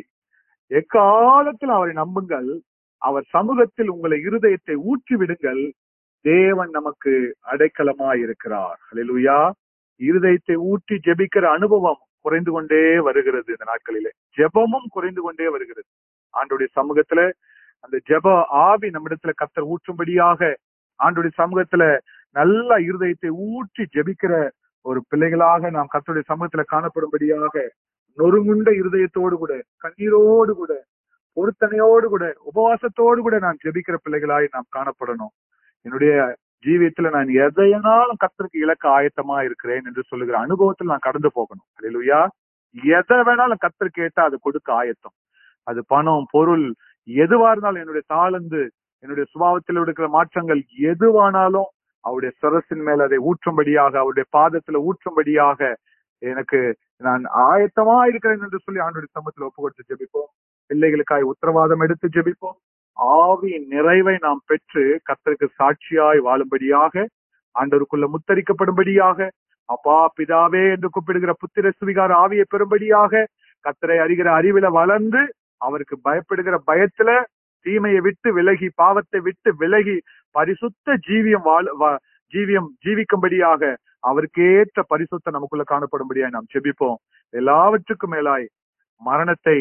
எக்காலத்தில் அவரை நம்புங்கள் அவர் சமூகத்தில் உங்களை இருதயத்தை ஊற்றி விடுங்கள் தேவன் நமக்கு அடைக்கலமா இருக்கிறார் ஹalleluya இருதயத்தை ஊற்றி ஜெபிக்கிற அனுபவம் குறைந்து கொண்டே வருகிறது இந்த நாட்களிலே ஜெபமும் குறைந்து கொண்டே வருகிறது ஆண்டுடைய சமூகத்துல அந்த ஜெப ஆவி நம்மிடத்துல கத்தர் ஊற்றும்படியாக ஆண்டுடைய சமூகத்துல நல்ல இருதயத்தை ஊற்றி ஜெபிக்கிற ஒரு பிள்ளைகளாக நாம் கத்தருடைய சமூகத்துல காணப்படும்படியாக நொறுங்குண்ட இருதயத்தோடு கூட கண்ணீரோடு கூட பொருத்தனையோடு கூட உபவாசத்தோடு கூட நான் ஜெபிக்கிற பிள்ளைகளாய் நாம் காணப்படணும் என்னுடைய ஜீவியத்துல நான் எதையனாலும் கத்தருக்கு இலக்க ஆயத்தமா இருக்கிறேன் என்று சொல்லுகிற அனுபவத்தில் நான் கடந்து போகணும் அல்லேலூயா எதை வேணாலும் கத்தர் கேட்டா அது கொடுக்க ஆயத்தம் அது பணம் பொருள் எதுவா இருந்தாலும் என்னுடைய தாளந்து என்னுடைய சுபாவத்தில் இருக்கிற மாற்றங்கள் எதுவானாலும் அவருடைய சரசின் மேல அதை ஊற்றும்படியாக அவருடைய பாதத்துல ஊற்றும்படியாக எனக்கு நான் ஆயத்தமா இருக்கிறேன் என்று சொல்லி ஆண்டுடைய சமூகத்தில் ஒப்பு கொடுத்து ஜெபிப்போம் பிள்ளைகளுக்காய் உத்தரவாதம் எடுத்து ஜெபிப்போம் ஆவியின் நிறைவை நாம் பெற்று கத்தருக்கு சாட்சியாய் வாழும்படியாக ஆண்டவருக்குள்ள முத்தரிக்கப்படும்படியாக அப்பா பிதாவே என்று கூப்பிடுகிற புத்திர சுவிகார ஆவியை பெறும்படியாக கத்தரை அறிகிற அறிவில வளர்ந்து அவருக்கு பயப்படுகிற பயத்துல தீமையை விட்டு விலகி பாவத்தை விட்டு விலகி பரிசுத்த ஜீவியம் வாழ வா- ஜீவியம் ஜீவிக்கும்படியாக அவருக்கு ஏற்ற பரிசுத்த நமக்குள்ள காணப்படும்படியாக நாம் செபிப்போம் எல்லாவற்றுக்கும் மேலாய் மரணத்தை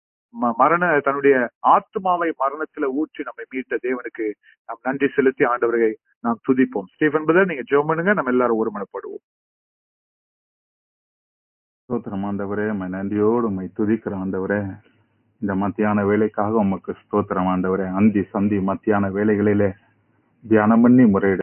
ம- மரண தன்னுடைய ஆத்மாவை மரணத்துல ஊற்றி நம்மை மீட்ட தேவனுக்கு நாம் நன்றி செலுத்தி ஆண்டவரை நாம் துதிப்போம் ஸ்டீஃபன் பிரதர் நீங்க ஜெபம் பண்ணுங்க நம்ம எல்லாரும் ஒருமனப்படுவோம் ஸ்தோத்திரம் ஆண்டவரே உம்மை நன்றியோடு உம்மை துதிக்கிற ஆண்டவரே இந்த மத்தியான வேலைக்காக உமக்கு ஸ்தோத்திரம் ஆண்டவரே அந்தி சந்தி மத்தியான வேலைகளிலே தியானம் பண்ணி முறையிட